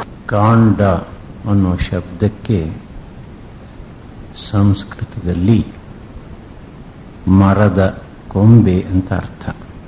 ಕಾಂಡ ಅನ್ನೋ ಶಬ್ದಕ್ಕೆ ಸಂಸ್ಕೃತದಲ್ಲಿ ಮರದ ಕೊಂಬೆ ಅಂತ ಅರ್ಥ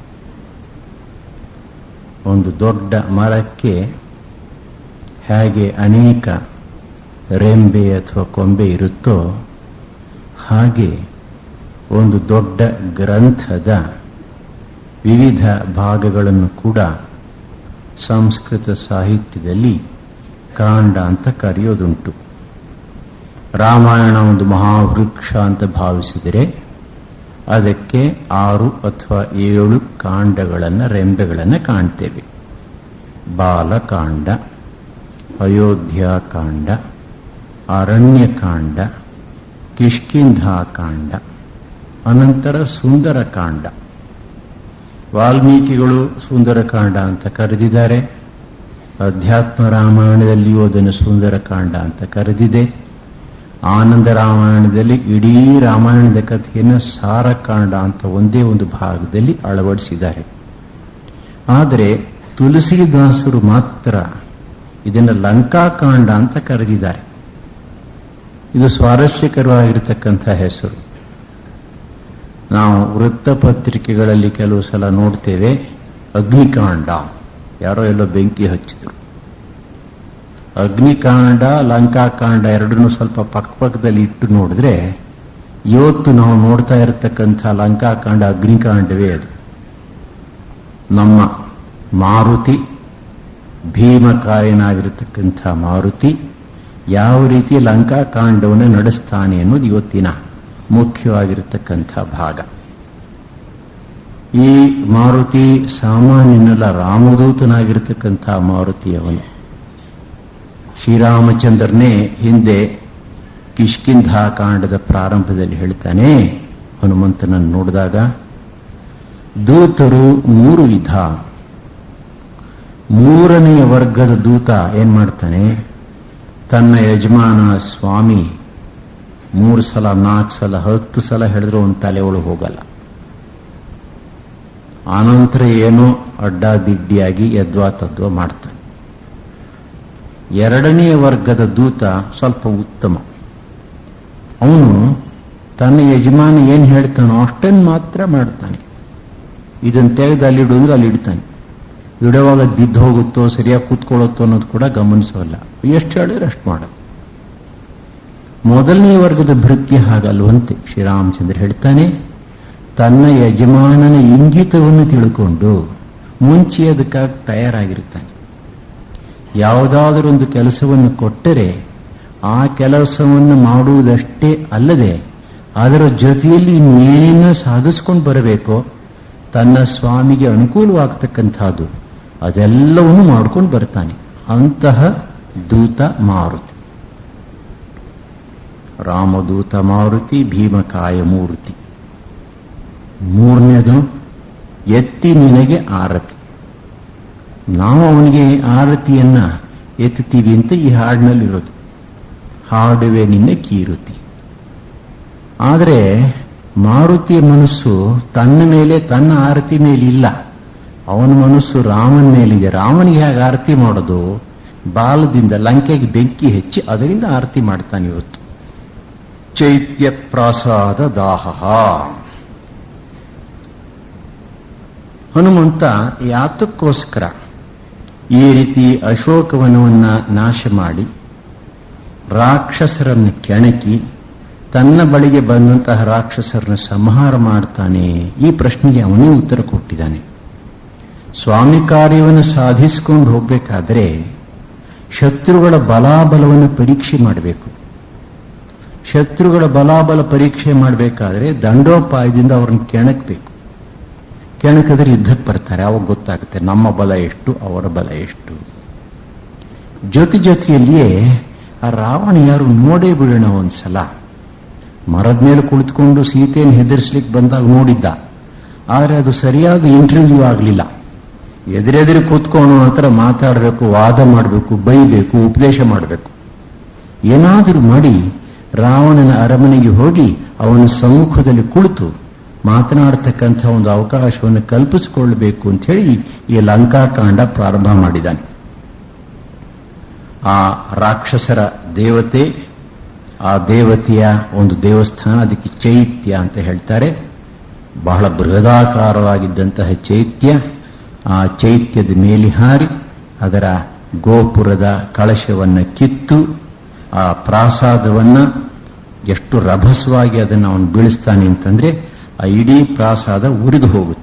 ಒಂದು ದೊಡ್ಡ ಮರಕ್ಕೆ ಹೇಗೆ ಅನೇಕ ರೆಂಬೆ ಅಥವಾ ಕೊಂಬೆ ಇರುತ್ತೋ ಹಾಗೆ ಒಂದು ದೊಡ್ಡ ಗ್ರಂಥದ ವಿವಿಧ ಭಾಗಗಳನ್ನು ಕೂಡ ಸಂಸ್ಕೃತ ಸಾಹಿತ್ಯದಲ್ಲಿ ಕಾಂಡ ಅಂತ ಕರೆಯೋದುಂಟು ರಾಮಾಯಣ ಒಂದು ಮಹಾವೃಕ್ಷ ಅಂತ ಭಾವಿಸಿದರೆ ಅದಕ್ಕೆ ಆರು ಅಥವಾ ಏಳು ಕಾಂಡಗಳನ್ನು ರೆಂಬೆಗಳನ್ನು ಕಾಣ್ತೇವೆ ಬಾಲಕಾಂಡ ಅಯೋಧ್ಯಾಕಾಂಡ ಅರಣ್ಯಕಾಂಡ ಕಿಷ್ಕಿಂಧಾಕಾಂಡ ಅನಂತರ ಸುಂದರಕಾಂಡ ವಾಲ್ಮೀಕಿಗಳು ಸುಂದರಕಾಂಡ ಅಂತ ಕರೆದಿದ್ದಾರೆ ಅಧ್ಯಾತ್ಮ ರಾಮಾಯಣದಲ್ಲಿಯೂ ಅದನ್ನು ಸುಂದರಕಾಂಡ ಅಂತ ಕರೆದಿದೆ ಆನಂದ ರಾಮಾಯಣದಲ್ಲಿ ಇಡೀ ರಾಮಾಯಣದ ಕಥೆಯನ್ನು ಸಾರಕಾಂಡ ಅಂತ ಒಂದೇ ಒಂದು ಭಾಗದಲ್ಲಿ ಅಳವಡಿಸಿದ್ದಾರೆ ಆದರೆ ತುಳಸಿದಾಸರು ಮಾತ್ರ ಇದನ್ನು ಲಂಕಾಕಾಂಡ ಅಂತ ಕರೆದಿದ್ದಾರೆ ಇದು ಸ್ವಾರಸ್ಯಕರವಾಗಿರತಕ್ಕಂಥ ಹೆಸರು ನಾವು ವೃತ್ತಪತ್ರಿಕೆಗಳಲ್ಲಿ ಕೆಲವು ಸಲ ನೋಡ್ತೇವೆ ಅಗ್ನಿಕಾಂಡ ಯಾರೋ ಎಲ್ಲೋ ಬೆಂಕಿ ಹಚ್ಚಿದ್ರು ಅಗ್ನಿಕಾಂಡ ಲಂಕಾಕಾಂಡ ಎರಡನ್ನೂ ಸ್ವಲ್ಪ ಪಕ್ಕಪಕ್ಕದಲ್ಲಿ ಇಟ್ಟು ನೋಡಿದ್ರೆ ಇವತ್ತು ನಾವು ನೋಡ್ತಾ ಇರತಕ್ಕಂಥ ಲಂಕಾಕಾಂಡ ಅಗ್ನಿಕಾಂಡವೇ ಅದು ನಮ್ಮ ಮಾರುತಿ ಭೀಮಕಾಯನಾಗಿರತಕ್ಕಂಥ ಮಾರುತಿ ಯಾವ ರೀತಿ ಲಂಕಾಕಾಂಡವನ್ನು ನಡೆಸ್ತಾನೆ ಅನ್ನೋದು ಇವತ್ತಿನ ಮುಖ್ಯವಾಗಿರತಕ್ಕಂಥ ಭಾಗ ಈ ಮಾರುತಿ ಸಾಮಾನ್ಯನಲ್ಲ ರಾಮದೂತನಾಗಿರ್ತಕ್ಕಂಥ ಮಾರುತಿ ಅವನು ಶ್ರೀರಾಮಚಂದ್ರನೇ ಹಿಂದೆ ಕಿಷ್ಕಿಂಧಾಕಾಂಡದ ಪ್ರಾರಂಭದಲ್ಲಿ ಹೇಳ್ತಾನೆ ಹನುಮಂತನನ್ನು ನೋಡಿದಾಗ ದೂತರು ಮೂರು ವಿಧ ಮೂರನೆಯ ವರ್ಗದ ದೂತ ಏನ್ ಮಾಡ್ತಾನೆ ತನ್ನ ಯಜಮಾನ ಸ್ವಾಮಿ ಮೂರು ಸಲ ನಾಲ್ಕು ಸಲ ಹತ್ತು ಸಲ ಹೇಳಿದ್ರು ಒಂದು ತಲೆ ಒಳಗೆ ಹೋಗಲ್ಲ ಆನಂತರ ಏನೋ ಅಡ್ಡಾದಿಡ್ಡಿಯಾಗಿ ಯದ್ವಾ ತದ್ವಾ ಮಾಡ್ತಾನೆ ಎರಡನೆಯ ವರ್ಗದ ದೂತ ಸ್ವಲ್ಪ ಉತ್ತಮ ಅವನು ತನ್ನ ಯಜಮಾನ ಏನ್ ಹೇಳ್ತಾನೋ ಅಷ್ಟನ್ನು ಮಾತ್ರ ಮಾಡ್ತಾನೆ ಇದನ್ನು ತೆಗೆದು ಅಲ್ಲಿಡು ಅಂದ್ರೆ ಅಲ್ಲಿ ಇಡ್ತಾನೆ ಇಡುವಾಗ ಬಿದ್ದು ಹೋಗುತ್ತೋ ಸರಿಯಾಗಿ ಕೂತ್ಕೊಳ್ಳುತ್ತೋ ಅನ್ನೋದು ಕೂಡ ಗಮನಿಸೋಲ್ಲ ಎಷ್ಟು ಹೇಳಿದ್ರೆ ಅಷ್ಟು ಮಾಡೋದು ಮೊದಲನೇ ವರ್ಗದ ಭೃತ್ಯ ಹಾಗಲ್ವಂತೆ ಶ್ರೀರಾಮಚಂದ್ರ ಹೇಳ್ತಾನೆ ತನ್ನ ಯಜಮಾನನ ಇಂಗಿತವನ್ನು ತಿಳ್ಕೊಂಡು ಮುಂಚೆ ಅದಕ್ಕಾಗಿ ತಯಾರಾಗಿರ್ತಾನೆ ಯಾವುದಾದರೂ ಒಂದು ಕೆಲಸವನ್ನು ಕೊಟ್ಟರೆ ಆ ಕೆಲಸವನ್ನು ಮಾಡುವುದಷ್ಟೇ ಅಲ್ಲದೆ ಅದರ ಜೊತೆಯಲ್ಲಿ ಇನ್ನೇನೇನೋ ಸಾಧಿಸ್ಕೊಂಡು ಬರಬೇಕೋ ತನ್ನ ಸ್ವಾಮಿಗೆ ಅನುಕೂಲವಾಗ್ತಕ್ಕಂಥದ್ದು ಅದೆಲ್ಲವನ್ನು ಮಾಡ್ಕೊಂಡು ಬರ್ತಾನೆ ಅಂತಹ ದೂತ ಮಾರುತಿ ರಾಮದೂತ ಮಾರುತಿ ಭೀಮಕಾಯ ಮೂರ್ತಿ ಮೂರನೇದು ಎತ್ತಿ ನಿನಗೆ ಆರತಿ ನಾವು ಅವನಿಗೆ ಆರತಿಯನ್ನ ಎತ್ತುತ್ತೀವಿ ಅಂತ ಈ ಹಾಡಿನಲ್ಲಿರೋದು ಹಾಡುವೆ ನಿನ್ನ ಕೀರುತಿ ಆದರೆ ಮಾರುತಿಯ ಮನಸ್ಸು ತನ್ನ ಮೇಲೆ ತನ್ನ ಆರತಿ ಮೇಲೆ ಇಲ್ಲ ಅವನ ಮನಸ್ಸು ರಾಮನ ಮೇಲಿದೆ ರಾಮನಿಗೆ ಹೇಗೆ ಆರತಿ ಮಾಡೋದು ಬಾಲದಿಂದ ಲಂಕೆಗೆ ಬೆಂಕಿ ಹೆಚ್ಚಿ ಅದರಿಂದ ಆರತಿ ಮಾಡ್ತಾನೆ ಇವತ್ತು ಚೈತ್ಯ ಪ್ರಾಸಾದ ದಾಹ ಹನುಮಂತ ಯಾತಕ್ಕೋಸ್ಕರ ಈ ರೀತಿ ಅಶೋಕವನವನ್ನ ನಾಶ ಮಾಡಿ ರಾಕ್ಷಸರನ್ನು ಕೆಣಕಿ ತನ್ನ ಬಳಿಗೆ ಬಂದಂತಹ ರಾಕ್ಷಸರನ್ನು ಸಂಹಾರ ಮಾಡ್ತಾನೆ ಈ ಪ್ರಶ್ನೆಗೆ ಅವನೇ ಉತ್ತರ ಕೊಟ್ಟಿದ್ದಾನೆ ಸ್ವಾಮಿ ಕಾರ್ಯವನ್ನು ಸಾಧಿಸಿಕೊಂಡು ಹೋಗಬೇಕಾದ್ರೆ ಶತ್ರುಗಳ ಬಲಾಬಲವನ್ನು ಪರೀಕ್ಷೆ ಮಾಡಬೇಕು ಶತ್ರುಗಳ ಬಲಾಬಲ ಪರೀಕ್ಷೆ ಮಾಡಬೇಕಾದ್ರೆ ದಂಡೋಪಾಯದಿಂದ ಅವ್ರನ್ನ ಕೆಣಕಬೇಕು ಕೆಣಕಿದ್ರೆ ಯುದ್ಧಕ್ಕೆ ಬರ್ತಾರೆ ಅವಾಗ ಗೊತ್ತಾಗುತ್ತೆ ನಮ್ಮ ಬಲ ಎಷ್ಟು ಅವರ ಬಲ ಎಷ್ಟು ಜೊತೆ ಜೊತೆಯಲ್ಲಿಯೇ ಆ ರಾವಣ ಯಾರು ನೋಡೇ ಬಿಡೋಣ ಒಂದ್ಸಲ ಮರದ ಮೇಲೆ ಕುಳಿತುಕೊಂಡು ಸೀತೆಯನ್ನು ಹೆದರ್ಸ್ಲಿಕ್ಕೆ ಬಂದಾಗ ನೋಡಿದ್ದ ಆದರೆ ಅದು ಸರಿಯಾದ ಇಂಟರ್ವ್ಯೂ ಆಗಲಿಲ್ಲ ಎದುರೆದುರು ಕೂತ್ಕೊಂಡು ಹತ್ರ ಮಾತಾಡಬೇಕು ವಾದ ಮಾಡಬೇಕು ಬೈಬೇಕು ಉಪದೇಶ ಮಾಡಬೇಕು ಏನಾದರೂ ಮಾಡಿ ರಾವಣನ ಅರಮನೆಗೆ ಹೋಗಿ ಅವನ ಸಮ್ಮುಖದಲ್ಲಿ ಕುಳಿತು ಮಾತನಾಡತಕ್ಕಂಥ ಒಂದು ಅವಕಾಶವನ್ನು ಕಲ್ಪಿಸಿಕೊಳ್ಳಬೇಕು ಅಂತ ಹೇಳಿ ಈ ಲಂಕಾಕಾಂಡ ಪ್ರಾರಂಭ ಮಾಡಿದ್ದಾನೆ ಆ ರಾಕ್ಷಸರ ದೇವತೆ ಆ ದೇವತೆಯ ಒಂದು ದೇವಸ್ಥಾನ ಅದಕ್ಕೆ ಚೈತ್ಯ ಅಂತ ಹೇಳ್ತಾರೆ ಬಹಳ ಬೃಹದಾಕಾರವಾಗಿದ್ದಂತಹ ಚೈತ್ಯ ಆ ಚೈತ್ಯದ ಮೇಲೆ ಹಾರಿ ಅದರ ಗೋಪುರದ ಕಳಶವನ್ನು ಕಿತ್ತು ಆ ಪ್ರಾಸಾದವನ್ನ ಎಷ್ಟು ರಭಸವಾಗಿ ಅದನ್ನು ಅವನು ಬೀಳಿಸ್ತಾನೆ ಅಂತಂದ್ರೆ ಆ ಇಡೀ ಪ್ರಾಸಾದ ಉರಿದು ಹೋಗುತ್ತೆ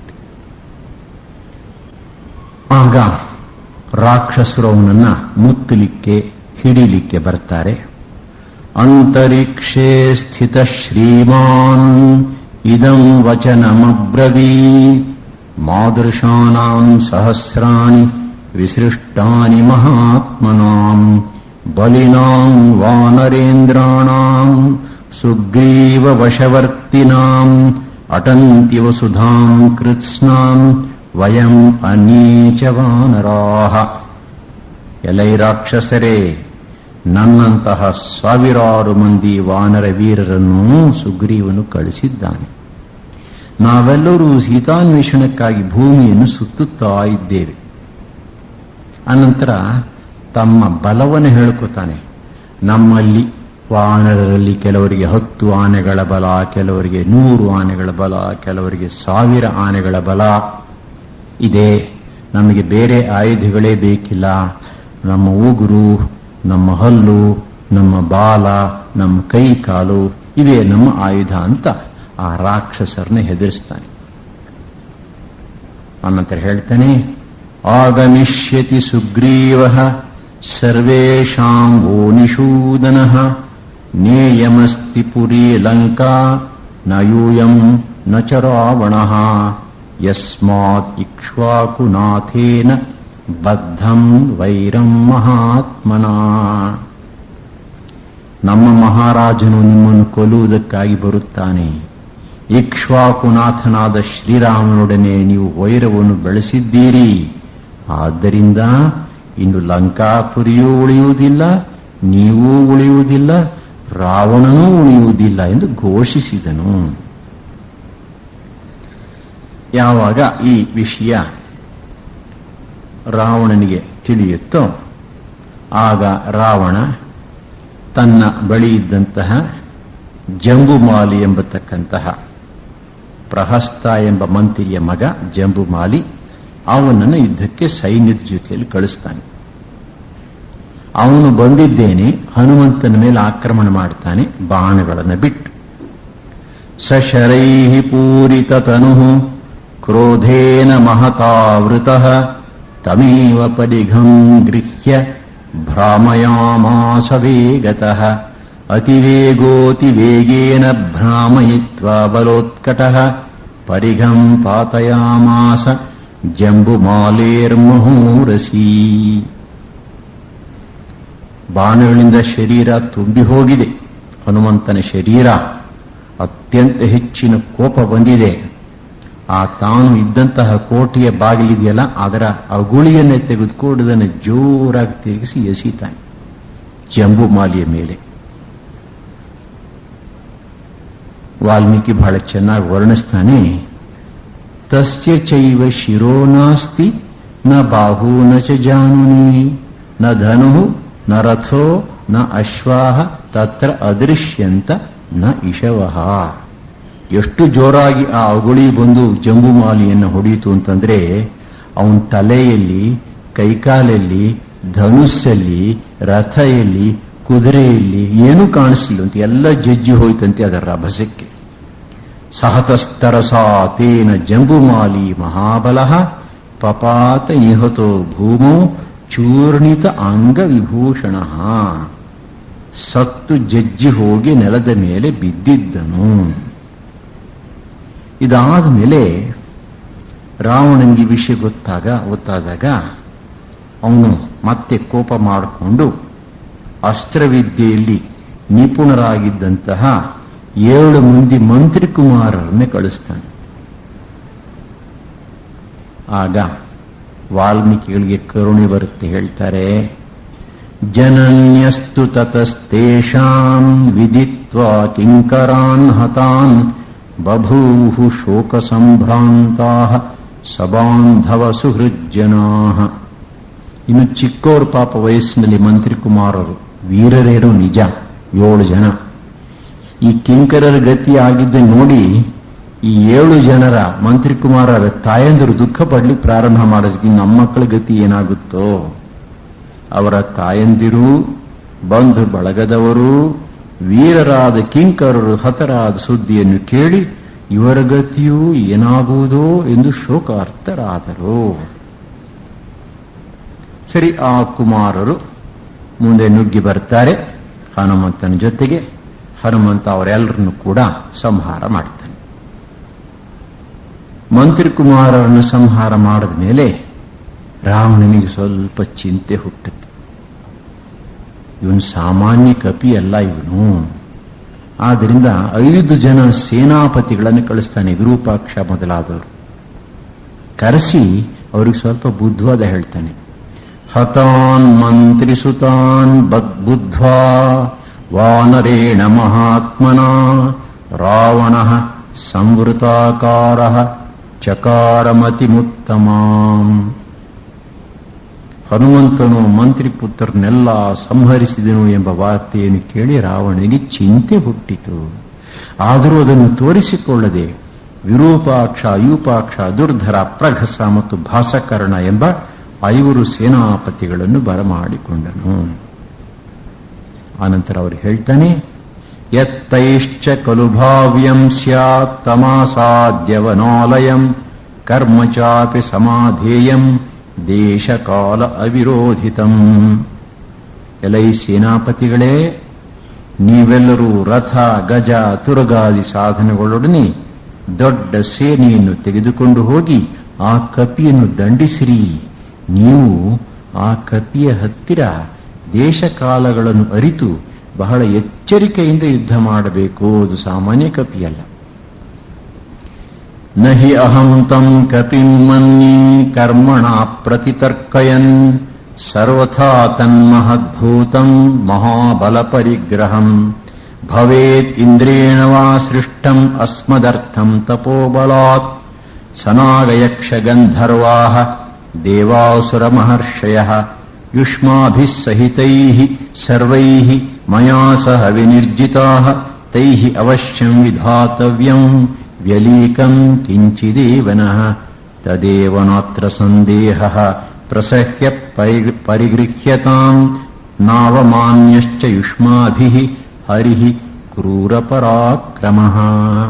ಆಗ ರಾಕ್ಷಸರು ಅವನನ್ನ ಮುತ್ತಲಿಕ್ಕೆ ಹಿಡಿಲಿಕ್ಕೆ ಬರ್ತಾರೆ ಅಂತರಿಕ್ಷೇ ಸ್ಥಿತ ಶ್ರೀಮಾನ್ ಇದಂ ವಚನಮಬ್ರವೀತ್ ಮಾದೃಶಾನಾಂ ಸಹಸ್ರಾಣಿ ವಿಸೃಷ್ಟಾನಿ ಮಹಾತ್ಮನಾಂ ಬಲಿನಾಂ ವಾನರೇಂದ್ರಾಣಾಂ ಸುಗ್ರೀವ ವಶವರ್ತಿನಾಂ ಅಟಂತಿ ವಸುಧಾಂ ಕೃತ್ಸ್ನಾಂ ವಯಂ ಅನೀಚ ವಾನರಾಹ ಎಲೈ ರಾಕ್ಷಸರೇ ನನ್ನಂತಹ ಸಾವಿರಾರು ಮಂದಿ ವಾನರ ವೀರರನ್ನು ಸುಗ್ರೀವನು ಕಳಿಸಿದ್ದಾನೆ ನಾವೆಲ್ಲರೂ ಸೀತಾನ್ವೇಷಣಕ್ಕಾಗಿ ಭೂಮಿಯನ್ನು ಸುತ್ತುತ್ತಾ ಇದ್ದೇವೆ ಅನಂತರ ತಮ್ಮ ಬಲವನ್ನು ಹೇಳ್ಕೊತಾನೆ ನಮ್ಮಲ್ಲಿ ವಾನರರಲ್ಲಿ ಕೆಲವರಿಗೆ ಹತ್ತು ಆನೆಗಳ ಬಲ ಕೆಲವರಿಗೆ ನೂರು ಆನೆಗಳ ಬಲ ಕೆಲವರಿಗೆ ಸಾವಿರ ಆನೆಗಳ ಬಲ ಇದೆ ನಮಗೆ ಬೇರೆ ಆಯುಧಗಳೇ ಬೇಕಿಲ್ಲ ನಮ್ಮ ಉಗುರು ನಮ್ಮ ಹಲ್ಲು ನಮ್ಮ ಬಾಲ ನಮ್ಮ ಕೈ ಕಾಲು ಇವೇ ನಮ್ಮ ಆಯುಧ ಅಂತ ಆ ರಾಕ್ಷಸರನ್ನ ಹೆದರಿಸ್ತಾನೆ ಅನಂತರ ಹೇಳ್ತಾನೆ ಆಗಮಿಷ್ಯತಿ ಸುಗ್ರೀವ ಸರ್ವೇಷಾಂ ಓ ನಿಷೂದನ ನೇಯಮಸ್ತಿ ಪುರಿ ಲಂಕಾ ನ ಯೂಯಂ ನ ಚ ರಾವಣ ಯಸ್ಮಾತ್ ಇಕ್ಷ್ವಾಕುನಾಥೇನ ಬದ್ಧಂ ವೈರಂ ಮಹಾತ್ಮನಾ ನಮ್ಮ ಮಹಾರಾಜನು ನಿಮ್ಮನ್ನು ಕೊಲ್ಲುವುದಕ್ಕಾಗಿ ಬರುತ್ತಾನೆ ಇಕ್ಷ್ವಾಕುನಾಥನಾದ ಶ್ರೀರಾಮನೊಡನೆ ನೀವು ವೈರವನ್ನು ಬೆಳೆಸಿದ್ದೀರಿ ಆದ್ದರಿಂದ ಇನ್ನು ಲಂಕಾಪುರಿಯೂ ಉಳಿಯುವುದಿಲ್ಲ ನೀವೂ ಉಳಿಯುವುದಿಲ್ಲ ರಾವಣನೂ ಉಳಿಯುವುದಿಲ್ಲ ಎಂದು ಘೋಷಿಸಿದನು ಯಾವಾಗ ಈ ವಿಷಯ ರಾವಣನಿಗೆ ತಿಳಿಯುತ್ತೋ ಆಗ ರಾವಣ ತನ್ನ ಬಳಿ ಇದ್ದಂತಹ ಜಂಬುಮಾಲಿ ಎಂಬತಕ್ಕಂತಹ ಪ್ರಹಸ್ತ ಎಂಬ ಮಂತ್ರಿಯ ಮಗ ಜಂಬುಮಾಲಿ ಅವನನ್ನು ಯುದ್ಧಕ್ಕೆ ಸೈನ್ಯದ ಜೊತೆಯಲ್ಲಿ ಕಳಿಸ್ತಾನೆ ಅವನು ಬಂದಿದ್ದೇನೆ ಹನುಮಂತನ ಮೇಲೆ ಆಕ್ರಮಣ ಮಾಡ್ತಾನೆ ಬಾಣಗಳನ್ನು ಬಿಟ್ಟು ಸಶರೈ ಪೂರಿತ ತನು ಕ್ರೋಧೇನ ಮಹತಾವೃತ ತಮೇವ ಪರಿಘಂ ಗೃಹ್ಯ ಭ್ರಾಮಯಾಮಾಸ ವೇಗತಃ ಅತಿವೇಗೋತಿವೇಗೇನ ಭ್ರಾಮಯಿತ್ವಾ ಬಲೋತ್ಕಟಃ ಪರಿಘಂ ಪಾತಯಾಮಾಸ ಜಂಬುಮಾಲೇರ್ಮಹೂರಸಿ ಬಾಣಗಳಿಂದ ಶರೀರ ತುಂಬಿ ಹೋಗಿದೆ ಹನುಮಂತನ ಶರೀರ ಅತ್ಯಂತ ಹೆಚ್ಚಿನ ಕೋಪ ಬಂದಿದೆ ಆ ತಾನು ಇದ್ದಂತಹ ಕೋಟೆಯ ಬಾಗಿಲಿದೆಯಲ್ಲ ಅದರ ಅಗುಳಿಯನ್ನೇ ತೆಗೆದುಕೊಂಡು ಅದನ್ನು ಜೋರಾಗಿ ತಿರುಗಿಸಿ ಎಸೀತಾನೆ ಜಂಬುಮಾಲಿಯ ಮೇಲೆ ವಾಲ್ಮೀಕಿ ಬಹಳ ಚೆನ್ನಾಗಿ ವರ್ಣಿಸ್ತಾನೆ ತಸ್ಯ ಚೈವ ಶಿರೋ ನಾಸ್ತಿ ನ ಬಾಹು ನ ಚ ಜಾನುನಿ ನ ಧನು ನ ರಥೋ ನ ಅಶ್ವಾಹ ತತ್ರ ಅದೃಶ್ಯಂತ ನ ಇಶವಃ ಎಷ್ಟು ಜೋರಾಗಿ ಆ ಅಗುಳಿ ಬಂದು ಜಂಬುಮಾಲಿಯನ್ನು ಹೊಡೆಯಿತು ಅಂತಂದ್ರೆ ಅವನ ತಲೆಯಲ್ಲಿ ಕೈಕಾಲಲ್ಲಿ ಧನುಸ್ಸಲ್ಲಿ ರಥಯಲ್ಲಿ ಕುದುರೆಯಲ್ಲಿ ಏನೂ ಕಾಣಿಸ್ಲಿಲ್ಲ ಅಂತ ಎಲ್ಲ ಜಜ್ಜಿ ಹೋಯ್ತಂತೆ ಅದರ ರಭಸಕ್ಕೆ ಸಹತಸ್ತರಸಾ ತೇನ ಜಂಬುಮಾಲಿ ಮಹಾಬಲ ಪಪಾತ ನಿಹತೋ ಭೂಮೋ ಚೂರ್ಣಿತ ಅಂಗ ವಿಭೂಷಣ ಸತ್ತು ಜಜ್ಜಿ ಹೋಗಿ ನೆಲದ ಮೇಲೆ ಬಿದ್ದಿದ್ದನು ಇದಾದ ಮೇಲೆ ರಾವಣನಿಗೆ ವಿಷಯ ಗೊತ್ತಾಗ ಗೊತ್ತಾದಾಗ ಅವನು ಮತ್ತೆ ಕೋಪ ಮಾಡಿಕೊಂಡು ಅಸ್ತ್ರವಿದ್ಯೆಯಲ್ಲಿ ನಿಪುಣರಾಗಿದ್ದಂತಹ ಏಳು ಮಂದಿ ಮಂತ್ರಿ ಕುಮಾರರನ್ನೇ ಕಳಿಸ್ತಾನೆ ಆಗ ವಾಲ್ಮೀಕಿಗಳಿಗೆ ಕರುಣೆ ಬರುತ್ತೆ ಹೇಳ್ತಾರೆ ಜನನ್ಯಸ್ತು ತತಸ್ತೇಷಾಂ ವಿದಿತ್ವಾ ಕಿಂಕರಾನ್ ಹತಾನ್ ಬಭೂಹು ಶೋಕ ಸಂಭ್ರಾಂತಾ ಸಬಾಂಧವ ಸುಹೃಜ್ಜನಾ ಇನ್ನು ಚಿಕ್ಕವರು ಪಾಪ ವಯಸ್ಸಿನಲ್ಲಿ ಮಂತ್ರಿ ಕುಮಾರರು ವೀರರೇನು ನಿಜ ಏಳು ಜನ ಈ ಕಿಂಕರರ ಗತಿ ಆಗಿದ್ದ ನೋಡಿ ಈ ಏಳು ಜನರ ಮಂತ್ರಿ ಕುಮಾರರ ತಾಯಂದಿರು ದುಃಖ ಪಡ್ಲಿಕ್ಕೆ ಪ್ರಾರಂಭ ಮಾಡಿದ್ವಿ ನಮ್ಮ ಮಕ್ಕಳ ಗತಿ ಏನಾಗುತ್ತೋ ಅವರ ತಾಯಂದಿರು ಬಂಧು ಬಳಗದವರು ವೀರರಾದ ಕಿಂಕರರು ಹತರಾದ ಸುದ್ದಿಯನ್ನು ಕೇಳಿ ಇವರ ಗತಿಯೂ ಏನಾಗುವುದೋ ಎಂದು ಶೋಕಾರ್ಥರಾದರು ಸರಿ ಆ ಕುಮಾರರು ಮುಂದೆ ನುಗ್ಗಿ ಬರ್ತಾರೆ ಹನುಮಂತನ ಜೊತೆಗೆ ಹನುಮಂತ ಅವರೆಲ್ಲರನ್ನು ಕೂಡ ಸಂಹಾರ ಮಾಡ್ತಾನೆ ಮಂತ್ರಿ ಕುಮಾರರನ್ನು ಸಂಹಾರ ಮಾಡಿದ ಮೇಲೆ ರಾವಣನಿಗೆ ಸ್ವಲ್ಪ ಚಿಂತೆ ಹುಟ್ಟುತ್ತೆ ಇವನು ಸಾಮಾನ್ಯ ಕಪಿ ಅಲ್ಲ ಇವನು ಆದ್ದರಿಂದ ಐದು ಜನ ಸೇನಾಪತಿಗಳನ್ನು ಕಳಿಸ್ತಾನೆ ವಿರೂಪಾಕ್ಷ ಮೊದಲಾದವರು ಕರೆಸಿ ಅವ್ರಿಗೆ ಸ್ವಲ್ಪ ಬುದ್ಧವಾದ ಹೇಳ್ತಾನೆ ಹತಾನ್ ಮಂತ್ರಿಸುತಾನ್ ಬುದ್ಧ್ವಾ ವಾನರೇಣ ಮಹಾತ್ಮನ ರಾವಣ ಸಂವೃತಾಕಾರ ಚಕಾರಮತಿಮುತ್ತಮಾಂ ಹನುಮಂತನು ಮಂತ್ರಿ ಪುತ್ರನೆಲ್ಲ ಸಂಹರಿಸಿದನು ಎಂಬ ವಾರ್ತೆಯನ್ನು ಕೇಳಿ ರಾವಣನಿಗೆ ಚಿಂತೆ ಹುಟ್ಟಿತು ಆದರೂ ಅದನ್ನು ತೋರಿಸಿಕೊಳ್ಳದೆ ವಿರೂಪಾಕ್ಷ ಯೂಪಾಕ್ಷ ದುರ್ಧರ ಪ್ರಘಸ ಮತ್ತು ಭಾಸಕರ್ಣ ಎಂಬ ಐವರು ಸೇನಾಪತಿಗಳನ್ನು ಬರಮಾಡಿಕೊಂಡನು ಆನಂತರ ಅವರು ಹೇಳ್ತಾನೆ ಯತ್ತೈಶ್ಚ ಖಲು ಭಾವ್ಯಂ ಸ್ಯಾತ್ ತಮಾಸಾದ್ಯವನಾಲಯಂ ಕರ್ಮ ಚಾಪಿ ಸಮಾಧೇಯಂ ದೇಶಕಾಲ ಅವಿರೋಧಿತಂ ಎಲೈ ಸೇನಾಪತಿಗಳೇ ನೀವೆಲ್ಲರೂ ರಥ ಗಜ ತುರಗಾದಿ ಸಾಧನಗಳೊಡನೆ ದೊಡ್ಡ ಸೇನೆಯನ್ನು ತೆಗೆದುಕೊಂಡು ಹೋಗಿ ಆ ಕಪಿಯನ್ನು ದಂಡಿಸಿರಿ ನೀವು ಆ ಕಪಿಯ ಹತ್ತಿರ ದೇಶಕಾಲಗಳನ್ನು ಅರಿತು ಬಹಳ ಎಚ್ಚರಿಕೆಯಿಂದ ಯುದ್ಧ ಮಾಡಬೇಕು ಅದು ಸಾಮಾನ್ಯ ಕಪಿಯಲ್ಲ ನಹಿ ಅಹಂ ತಂ ಕಪಿಂ ಮನ್ಯೇ ಕರ್ಮಣ ಪ್ರತಿತರ್ಕಯನ್ ಸರ್ವಥಾ ತನ್ಮಹದ್ಭೂತಂ ಮಹಾಬಲ ಪರಿಗ್ರಹಂ ಭವೇತ್ ಇಂದ್ರೇಣ ವಾ ಸೃಷ್ಟಂ ಅಸ್ಮದರ್ಥಂ ತಪೋಬಲಾತ್ ಸನಾಗಯಕ್ಷ ಗಂಧರ್ವಾ ದೇವಾಸುರ ಮಹರ್ಷಯ ಯುಷ್ಮಾಭಿಃ ಸಹಿತೈಃ ಸರ್ವೈಃ ಮಯಾ ಸಹ ವಿನಿರ್ಜಿತಾಃ ತೈಃ ಅವಶ್ಯಂ ವಿಧಾತವ್ಯಂ ವ್ಯಲೀಕಂ ಕಿಂಚಿದೇವನಃ ತದೇವ ನಾತ್ರ ಸಂದೇಹಃ ಪ್ರಸಹ್ಯ ಪರಿಗೃಹ್ಯತಾಂ ನಾವಮಾನ್ಯಶ್ಚ ಯುಷ್ಮಾಭಿಃ ಹರಿಃ ಕ್ರೂರಪರಾಕ್ರಮಃ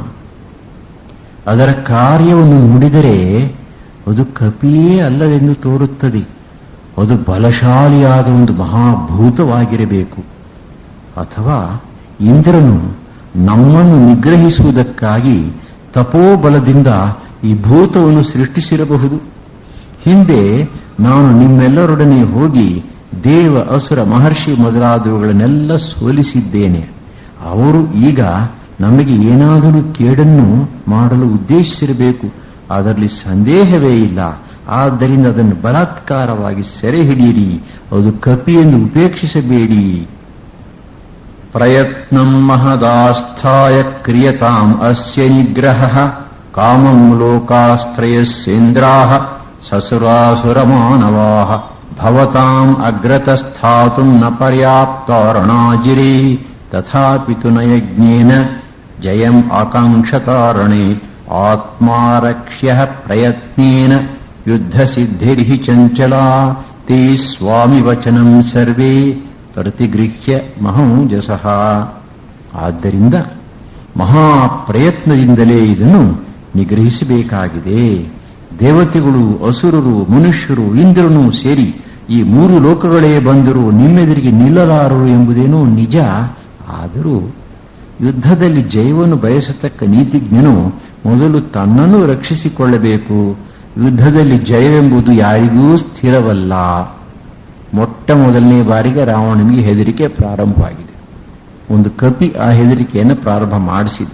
ಅದರ ಕಾರ್ಯವನ್ನು ನುಡಿದರೆ ಅದು ಕಪಿಯೇ ಅಲ್ಲವೆಂದು ತೋರುತ್ತದೆ ಅದು ಬಲಶಾಲಿಯಾದ ಒಂದು ಮಹಾಭೂತವಾಗಿರಬೇಕು ಅಥವಾ ಇಂದ್ರನು ನಮ್ಮನ್ನು ನಿಗ್ರಹಿಸುವುದಕ್ಕಾಗಿ ತಪೋಬಲದಿಂದ ಈ ಭೂತವನ್ನು ಸೃಷ್ಟಿಸಿರಬಹುದು ಹಿಂದೆ ನಾನು ನಿಮ್ಮೆಲ್ಲರೊಡನೆ ಹೋಗಿ ದೇವ ಅಸುರ ಮಹರ್ಷಿ ಮೊದಲಾದವುಗಳನ್ನೆಲ್ಲ ಸೋಲಿಸಿದ್ದೇನೆ ಅವರು ಈಗ ನಮಗೆ ಏನಾದರೂ ಕೇಡನ್ನು ಮಾಡಲು ಉದ್ದೇಶಿಸಿರಬೇಕು ಅದರಲ್ಲಿ ಸಂದೇಹವೇ ಇಲ್ಲ ಆದ್ದರಿಂದ ಅದನ್ನು ಬಲಾತ್ಕಾರವಾಗಿ ಸೆರೆ ಹಿಡಿಯಿರಿ ಅದು ಕಪಿ ಎಂದು ಉಪೇಕ್ಷಿಸಬೇಡಿ ಪ್ರಯತ್ನಂ ಮಹದಾಸ್ಥಾಯ ಕ್ರಿಯತಾಂ ಅಸ್ಯ ನಿಗ್ರಹ ಕಾಮಂ ಲೋಕಾಸ್ತ್ರಯಸ್ಸೇಂದ್ರಾ ಸಸುರಾಸುರಮಾನವಾ ಭವತಾಂ ಅಗ್ರತಸ್ಥಾತು ನ ಪರ್ಯಾಪ್ತಾರಣಾಜಿರಿ ತಥಾಪಿ ತು ನ ಯಜ್ಞೇನ ಜಯಂ ಆಕಾಂಕ್ಷತಾರಣೆ ಆತ್ಮಾರಕ್ಷ್ಯ ಪ್ರಯತ್ನೇನ ಯುದ್ಧಸಿದ್ಧಿರ್ಹಿ ಚಂಚಲಾ ತೇ ಸ್ವಾಮಿ ವಚನಂ ಸರ್ವೇ ಪ್ರತಿಗೃಹ್ಯ ಮಹೋಜಸಃ ಆದ್ದರಿಂದ ಮಹಾಪ್ರಯತ್ನದಿಂದಲೇ ಇದನ್ನು ನಿಗ್ರಹಿಸಬೇಕಾಗಿದೆ ದೇವತೆಗಳು ಅಸುರರು ಮನುಷ್ಯರು ಇಂದ್ರನು ಸೇರಿ ಈ ಮೂರು ಲೋಕಗಳೇ ಬಂದರೂ ನಿಮ್ಮೆದುರಿಗೆ ನಿಲ್ಲಲಾರರು ಎಂಬುದೇನೋ ನಿಜ ಆದರೂ ಯುದ್ಧದಲ್ಲಿ ಜಯವನ್ನು ಬಯಸತಕ್ಕ ನೀತಿಜ್ಞನು ಮೊದಲು ತನ್ನನ್ನು ರಕ್ಷಿಸಿಕೊಳ್ಳಬೇಕು ಯುದ್ಧದಲ್ಲಿ ಜಯವೆಂಬುದು ಯಾರಿಗೂ ಸ್ಥಿರವಲ್ಲ ಮೊಟ್ಟ ಮೊದಲನೇ ಬಾರಿಗೆ ರಾವಣನಿಗೆ ಹೆದರಿಕೆ ಪ್ರಾರಂಭವಾಗಿದೆ ಒಂದು ಕಪಿ ಆ ಹೆದರಿಕೆಯನ್ನು ಪ್ರಾರಂಭ ಮಾಡಿಸಿದೆ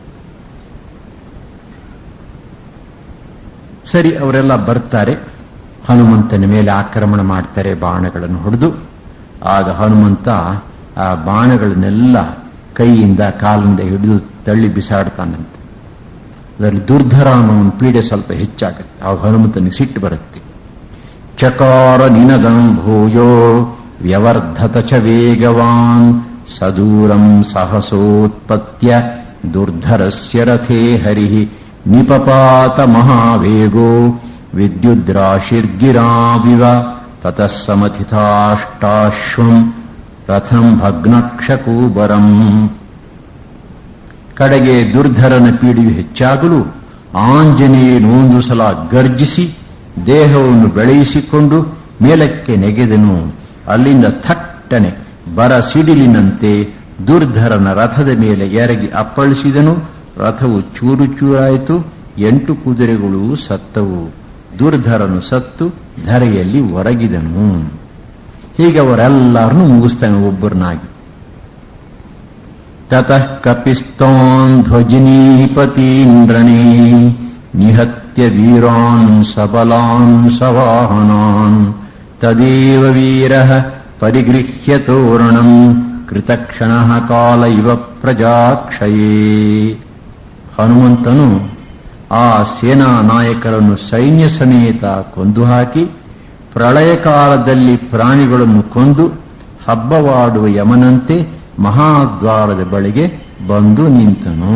ಸರಿ ಅವರೆಲ್ಲ ಬರ್ತಾರೆ ಹನುಮಂತನ ಮೇಲೆ ಆಕ್ರಮಣ ಮಾಡ್ತಾರೆ ಬಾಣಗಳನ್ನು ಹೊಡೆದು ಆಗ ಹನುಮಂತ ಆ ಬಾಣಗಳನ್ನೆಲ್ಲ ಕೈಯಿಂದ ಕಾಲಿಂದ ಹಿಡಿದು ತಳ್ಳಿ ಬಿಸಾಡ್ತಾನಂತೆ ಅದರಲ್ಲಿ ದುರ್ಧರ ಅನ್ನೋ ಒಂದು ಪೀಡೆ ಸ್ವಲ್ಪ ಹೆಚ್ಚಾಗುತ್ತೆ ಆಗ ಹನುಮಂತನಿಗೆ ಸಿಟ್ಟು ಬರುತ್ತೆ ಚಕಾರ ನಿನದಂ ಭೂಯೋ ವ್ಯವರ್ಧತ ಚ ವೇಗವಾನ್ ಸದೂರಂ ಸಹಸೋತ್ಪತ್ಯ ದುರ್ಧರಸ್ಯ ರಥೇ ಹರಿಃ ನಿಪಪಾತ ಮಹಾವೇಗೋ ವಿದ್ಯುದ್ರಾಶಿರ್ಗಿರಾವಿವ ತತಃ ಸಮಥಿತಾಷ್ಟಾಶ್ವಂ ರಥಂ ಭಗ್ನಕ್ಷಕೂಬರಂ ಕಡೆಗೆ ದುರ್ಧರನ ಪೀಡಿಯು ಹೆಚ್ಚಾಗಲು ಆಂಜನೇಯನೊಂದು ಸಲ ಗರ್ಜಿಸಿ ದೇಹವನ್ನು ಬೆಳೆಯಿಸಿಕೊಂಡು ಮೇಲಕ್ಕೆ ನೆಗೆದನು ಅಲ್ಲಿಂದ ಥಟ್ಟನೆ ಬರ ಸಿಡಿಲಿನಂತೆ ದುರ್ಧರನ ರಥದ ಮೇಲೆ ಎರಗಿ ಅಪ್ಪಳಿಸಿದನು ರಥವು ಚೂರು ಚೂರಾಯಿತು ಎಂಟು ಕುದುರೆಗಳು ಸತ್ತವು ದುರ್ಧರನು ಸತ್ತು ಧರೆಯಲ್ಲಿ ಹೊರಗಿದನು ಹೀಗೆ ಅವರೆಲ್ಲರನ್ನೂ ಮುಗಿಸ್ತಾನೆ ಒಬ್ಬರನ್ನಾಗಿ ತತಃ ಕಪಿಸ್ತಾನ್ ಧ್ವಜಿನೀಪತೀಂದ್ರನೇ ನಿಹತ್ಯ ವೀರಾನ್ ಸಬಲಾನ್ ಸವಾಹನಾನ್ ತದೇವ ವೀರ ಪರಿಗೃಹ್ಯ ತೋರಣಂ ಕೃತಕ್ಷಣ ಕಾಲ ಇವ ಪ್ರಜಾಕ್ಷಯೇ ಹನುಮಂತನು ಆ ಸೇನಾ ನಾಯಕರನ್ನು ಸೈನ್ಯ ಸಮೇತ ಕೊಂದು ಹಾಕಿ ಪ್ರಳಯ ಕಾಲದಲ್ಲಿ ಪ್ರಾಣಿಗಳನ್ನು ಕೊಂದು ಹಬ್ಬವಾಡುವ ಯಮನಂತೆ ಮಹಾದ್ವಾರದ ಬಳಿಗೆ ಬಂದು ನಿಂತನು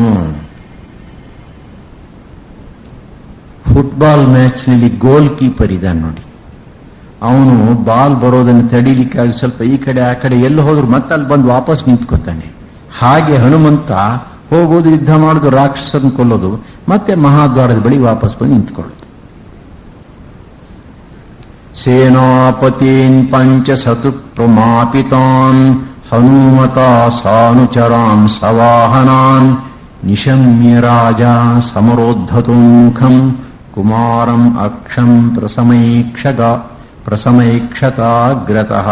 ಫುಟ್ಬಾಲ್ ಮ್ಯಾಚ್ನಲ್ಲಿ ಗೋಲ್ ಕೀಪರ್ ಇದ್ದಾನೆ ನೋಡಿ ಅವನು ಬಾಲ್ ಬರೋದನ್ನು ತಡೀಲಿಕ್ಕಾಗಿ ಸ್ವಲ್ಪ ಈ ಕಡೆ ಆ ಕಡೆ ಎಲ್ಲಿ ಹೋದ್ರು ಮತ್ತೆ ಅಲ್ಲಿ ಬಂದು ವಾಪಸ್ ನಿಂತ್ಕೋತಾನೆ ಹಾಗೆ ಹನುಮಂತ ಹೋಗೋದು ಯುದ್ಧ ಮಾಡೋದು ರಾಕ್ಷಸನ ಕೊಲ್ಲೋದು ಮತ್ತೆ ಮಹಾದ್ವಾರದ ಬಳಿ ವಾಪಸ್ ಬಂದು ನಿಂತ್ಕೊಳ್ಳೋದು ಸೇನಾಪತೀನ್ ಪಂಚ ಸತು ಪ್ರಮಾಪಿತಾನ್ ಹನುಮತಾ ಸಾನುಚರಾನ್ ಸವಾಹನಾನ್ ನಿಶಮ್ಯ ರಾಜ ಸಮರೋದ್ಧತೋನ್ಮುಖಂ ಕುಮಾರಂ ಅಕ್ಷಂ ಪ್ರಸಮೈಕ್ಷಗ ಪ್ರಸಮೈಕ್ಷತಾಗ್ರತಃ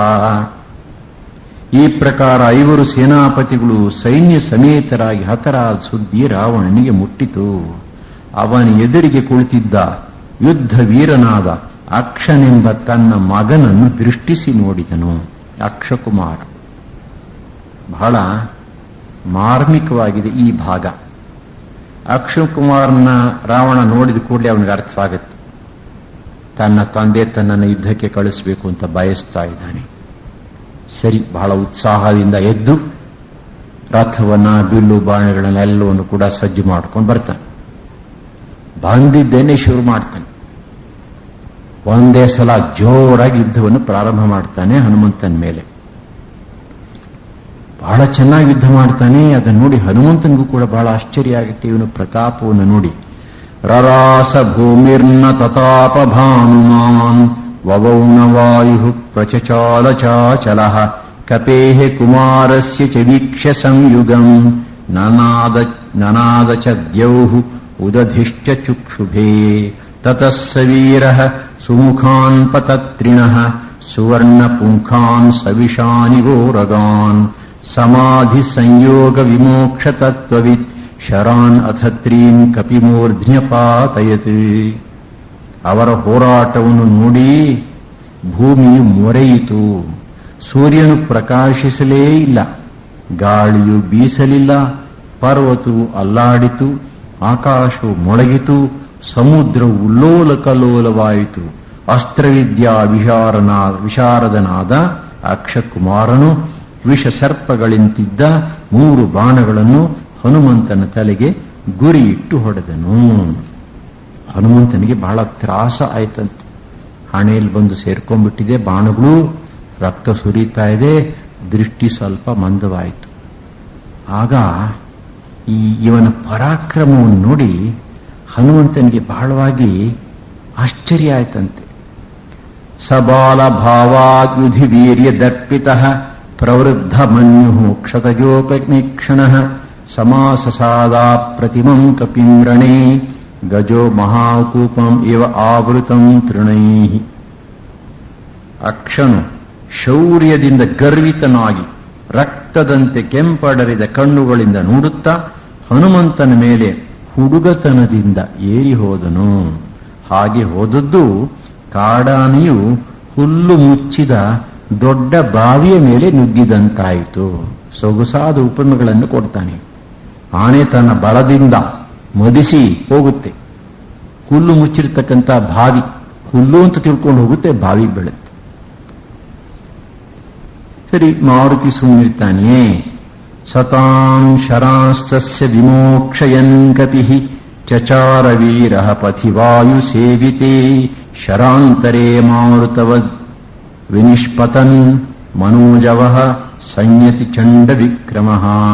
ಈ ಪ್ರಕಾರ ಐವರು ಸೇನಾಪತಿಗಳು ಸೈನ್ಯ ಸಮೇತರಾಗಿ ಹತರಾದ ಸುದ್ದಿ ರಾವಣನಿಗೆ ಮುಟ್ಟಿತು ಅವನ ಎದುರಿಗೆ ಕುಳಿತಿದ್ದ ಯುದ್ಧ ವೀರನಾದ ಅಕ್ಷನೆಂಬ ತನ್ನ ಮಗನನ್ನು ದೃಷ್ಟಿಸಿ ನೋಡಿದನು ಅಕ್ಷಕುಮಾರ ಬಹಳ ಮಾರ್ಮಿಕವಾಗಿದೆ ಈ ಭಾಗ ಅಕ್ಷಕುಮಾರನ ರಾವಣ ನೋಡಿದ ಕೂಡಲೇ ಅವನಿಗೆ ಅರ್ಥವಾಗುತ್ತೆ ತನ್ನ ತಂದೆ ತನ್ನನ್ನು ಯುದ್ಧಕ್ಕೆ ಕಳಿಸಬೇಕು ಅಂತ ಬಯಸ್ತಾ ಇದ್ದಾನೆ ಸರಿ ಬಹಳ ಉತ್ಸಾಹದಿಂದ ಎದ್ದು ರಥವನ್ನ ಬಿಲ್ಲು ಬಾಣಗಳನ್ನೆಲ್ಲವನ್ನು ಕೂಡ ಸಜ್ಜು ಮಾಡ್ಕೊಂಡು ಬರ್ತಾನೆ ಬಂದಿದ್ದೇನೆ ಶುರು ಮಾಡ್ತಾನೆ ಒಂದೇ ಸಲ ಜೋರಾಗಿ ಯುದ್ಧವನ್ನು ಪ್ರಾರಂಭ ಮಾಡ್ತಾನೆ ಹನುಮಂತನ ಮೇಲೆ ಬಹಳ ಚೆನ್ನಾಗಿ ಯುದ್ಧ ಮಾಡ್ತಾನೆ ಅದನ್ನು ನೋಡಿ ಹನುಮಂತನಿಗೂ ಕೂಡ ಬಹಳ ಆಶ್ಚರ್ಯ ಆಗುತ್ತೆ ಇವನು ಪ್ರತಾಪವನ್ನು ನೋಡಿ ರರಾಸ ಭೂಮಿರ್ನ ತತಾಪ ಭಾನುಮಾನ್ ವವೌನ ವಾಯು ಪ್ರಚಚಾಲ ಚಾಚಲ ಕಪೇಹ ಕುಮಾರಸ್ಯ ಚ ವೀಕ್ಷ್ಯ ಸಂಯುಗಂ ನನಾದ ನನಾದ ಚ ದ್ಯೌಹು ಉದಧಿಶ್ಚ ಚುಕ್ಷುಭೇ ತತಃ ಸ ವೀರಃ ಸುಮುಖಾನ್ ಪತತ್ರಿಣಃ ಸುವರ್ಣ ಪುಂಖಾನ್ ಸವಿಷಾನಿವೋರಗಾನ್ ಸಮಾಧಿ ಸಂಯೋಗ ವಿಮೋಕ್ಷ ತತ್ವವಿತ್ ಶರಾನ್ ಅಥತ್ರೀನ್ ಕಪಿಮೂರ್ಧ್ನ್ಯಪಾತಯತ್ ಅವರ ಹೋರಾಟವನ್ನು ನೋಡಿ ಭೂಮಿಯು ಮೊರೆಯಿತು ಸೂರ್ಯನು ಪ್ರಕಾಶಿಸಲೇ ಇಲ್ಲ ಗಾಳಿಯು ಬೀಸಲಿಲ್ಲ ಪರ್ವತವು ಅಲ್ಲಾಡಿತು ಆಕಾಶವು ಮೊಳಗಿತು ಸಮುದ್ರವು ಉಲ್ಲೋಲ ಕಲ್ಲೋಲವಾಯಿತು ಅಸ್ತ್ರವಿದ್ಯಾ ವಿಶಾರನಾ ವಿಶಾರದನಾದ ಅಕ್ಷಕುಮಾರನು ವಿಷ ಸರ್ಪಗಳಿಂತಿದ್ದ ಮೂರು ಬಾಣಗಳನ್ನು ಹನುಮಂತನ ತಲೆಗೆ ಗುರಿಯಿಟ್ಟು ಹೊಡೆದನು ಹನುಮಂತನಿಗೆ ಬಹಳ ತ್ರಾಸ ಆಯ್ತಂತೆ ಹಣೆಯಲ್ಲಿ ಬಂದು ಸೇರ್ಕೊಂಡ್ಬಿಟ್ಟಿದೆ ಬಾಣಗಳು ರಕ್ತ ಸುರಿತಾ ಇದೆ ದೃಷ್ಟಿ ಸ್ವಲ್ಪ ಮಂದವಾಯಿತು ಆಗ ಈ ಇವನ ಪರಾಕ್ರಮವನ್ನು ನೋಡಿ ಹನುಮಂತನಿಗೆ ಬಹಳವಾಗಿ ಆಶ್ಚರ್ಯ ಆಯ್ತಂತೆ ಸಬಾಲ ಭಾವಾಗ್ಯುಧಿ ವೀರ್ಯ ದರ್ಪಿತ ಪ್ರವೃದ್ಧ ಮನ್ಯು ಕ್ಷತಜೋಪನಿಕ್ಷಣ ಸಮಾಸಸಾದಾ ಪ್ರತಿಮಂ ಕಪಿಮ್ರಣೇ ಗಜೋ ಮಹಾಕೂಪಂ ಇವ ಆವೃತಂ ತೃಣೈ ಅಕ್ಷನು ಶೌರ್ಯದಿಂದ ಗರ್ವಿತನಾಗಿ ರಕ್ತದಂತೆ ಕೆಂಪಡರಿದ ಕಣ್ಣುಗಳಿಂದ ನೋಡುತ್ತಾ ಹನುಮಂತನ ಮೇಲೆ ಹುಡುಗತನದಿಂದ ಏರಿ ಹೋದನು ಹಾಗೆ ಹೋದದ್ದು ಕಾಡಾನೆಯು ಹುಲ್ಲು ಮುಚ್ಚಿದ ದೊಡ್ಡ ಬಾವಿಯ ಮೇಲೆ ನುಗ್ಗಿದಂತಾಯಿತು ಸೊಗಸಾದ ಉಪಮೆಗಳನ್ನು ಕೊಡ್ತಾನೆ ಆನೆ ತನ್ನ ಬಲದಿಂದ ಮದಿಸಿ ಹೋಗುತ್ತೆ ಹುಲ್ಲು ಮುಚ್ಚಿರ್ತಕ್ಕಂಥ ಬಾವಿ ಹುಲ್ಲು ಅಂತ ತಿಳ್ಕೊಂಡು ಹೋಗುತ್ತೆ ಬಾವಿಗೆ ಬೀಳುತ್ತೆ ಸರಿ ಮಾರುತಿ ಸುಮ್ಮನಿರ್ತಾನೆಯೇ ಸತಾಂ ಶರಾಸ್ತಸ್ಯ ವಿಮೋಕ್ಷಯನ್ ಕಪಿ ಚಚಾರ ವೀರ ಪಥಿ ವಾಯು ಸೇವಿತೆ ಶರಾಂತರೇ ಮಾರುತವದ್ ವಿನಿಷ್ಪತನ್ ಮನೋಜವ ಸಂಯತಿ ಚಂಡ ವಿಕ್ರಮ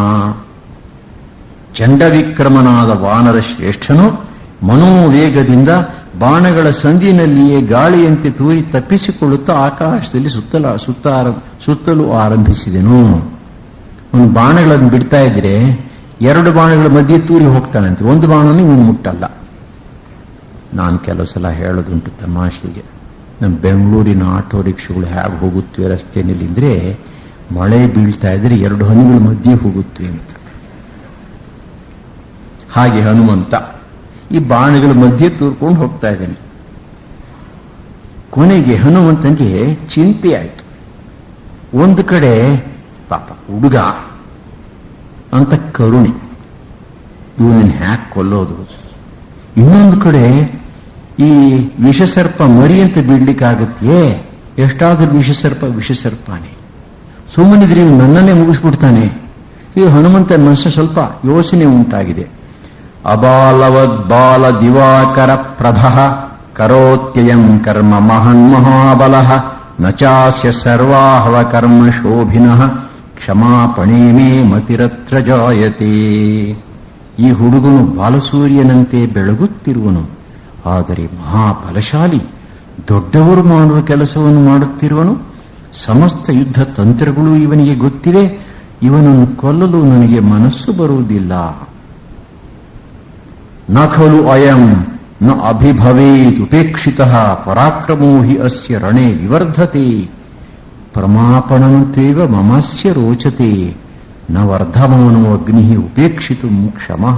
ಚಂಡವಿಕ್ರಮನಾದ ವಾನರ ಶ್ರೇಷ್ಠನು ಮನೋವೇಗದಿಂದ ಬಾಣಗಳ ಸಂದಿನಲ್ಲಿಯೇ ಗಾಳಿಯಂತೆ ತೂರಿ ತಪ್ಪಿಸಿಕೊಳ್ಳುತ್ತಾ ಆಕಾಶದಲ್ಲಿ ಸುತ್ತಲ ಸುತ್ತ ಸುತ್ತಲೂ ಆರಂಭಿಸಿದೆನು ಅವನು ಬಾಣಗಳನ್ನು ಬಿಡ್ತಾ ಇದ್ರೆ ಎರಡು ಬಾಣಗಳ ಮಧ್ಯೆ ತೂರಿ ಹೋಗ್ತಾನಂತೆ ಒಂದು ಬಾಣನು ಇವನು ಮುಟ್ಟಲ್ಲ ನಾನು ಕೆಲವು ಸಲ ಹೇಳೋದುಂಟು ತಮಾಷೆಗೆ ನಮ್ಮ ಬೆಂಗಳೂರಿನ ಆಟೋ ರಿಕ್ಷಾಗಳು ಹೇಗೆ ಹೋಗುತ್ತವೆ ರಸ್ತೆಯಲ್ಲಿದ್ರೆ ಮಳೆ ಬೀಳ್ತಾ ಇದ್ರೆ ಎರಡು ಹನಿಗಳ ಮಧ್ಯೆ ಹೋಗುತ್ತವೆ ಅಂತ ಹಾಗೆ ಹನುಮಂತ ಈ ಬಾಣಗಳ ಮಧ್ಯೆ ತೂರ್ಕೊಂಡು ಹೋಗ್ತಾ ಇದ್ದಾನೆ ಕೊನೆಗೆ ಹನುಮಂತನಿಗೆ ಚಿಂತೆ ಆಯಿತು ಒಂದು ಕಡೆ ಪಾಪ ಹುಡುಗ ಅಂತ ಕರುಣೆ ಇವನನ್ನು ಹ್ಯಾಕ್ ಕೊಲ್ಲೋದು ಇನ್ನೊಂದು ಕಡೆ ಈ ವಿಷಸರ್ಪ ಮರಿ ಅಂತ ಬಿಡ್ಲಿಕ್ಕಾಗತ್ತೆ ಎಷ್ಟಾದ್ರೂ ವಿಷಸರ್ಪ ವಿಷಸರ್ಪಾನೆ ಸುಮ್ಮನಿದ್ರೆ ಇವ್ನು ನನ್ನನ್ನೇ ಮುಗಿಸ್ಬಿಡ್ತಾನೆ ಈ ಹನುಮಂತನ ಮನಸ್ಸು ಸ್ವಲ್ಪ ಯೋಚನೆ ಉಂಟಾಗಿದೆ ಅಬಾಲವದ್ ಬಾಲ ದಿವಾಕರ ಪ್ರಭ ಕರೋತ್ಯಯಂ ಕರ್ಮ ಮಹನ್ ಮಹಾಬಲ ನ ಚಾಸ್ಯ ಸರ್ವಾಹವ ಕರ್ಮ ಶೋಭಿನಃ ಕ್ಷಮಾಪಣೆ ಮೇ ಮತಿರತ್ರ ಜಾಯತೆ ಈ ಹುಡುಗನು ಬಾಲಸೂರ್ಯನಂತೆ ಬೆಳಗುತ್ತಿರುವನು ಆದರೆ ಮಹಾಬಲಶಾಲಿ ದೊಡ್ಡವರು ಮಾಡುವ ಕೆಲಸವನ್ನು ಮಾಡುತ್ತಿರುವನು ಸಮಸ್ತ ಯುದ್ಧ ತಂತ್ರಗಳು ಇವನಿಗೆ ಗೊತ್ತಿವೆ ಇವನನ್ನು ಕೊಲ್ಲಲು ನನಗೆ ಮನಸ್ಸು ಬರುವುದಿಲ್ಲ ನ ಖಲು ಅಯಂ ನ ಅಭಿಭವೇತ್ ಉಪೇಕ್ಷಿತ ಪರಾಕ್ರಮೋ ಹಿ ಅಸ್ಯ ರಣೆ ವಿವರ್ಧತೆ ಪ್ರಮಾಪಣಂತ್ವೇವ ಮಮಸ್ಯ ರೋಚತೆ ನ ವರ್ಧಮಾನೋ ಅಗ್ನಿ ಉಪೇಕ್ಷಿತು ಕ್ಷಮಃ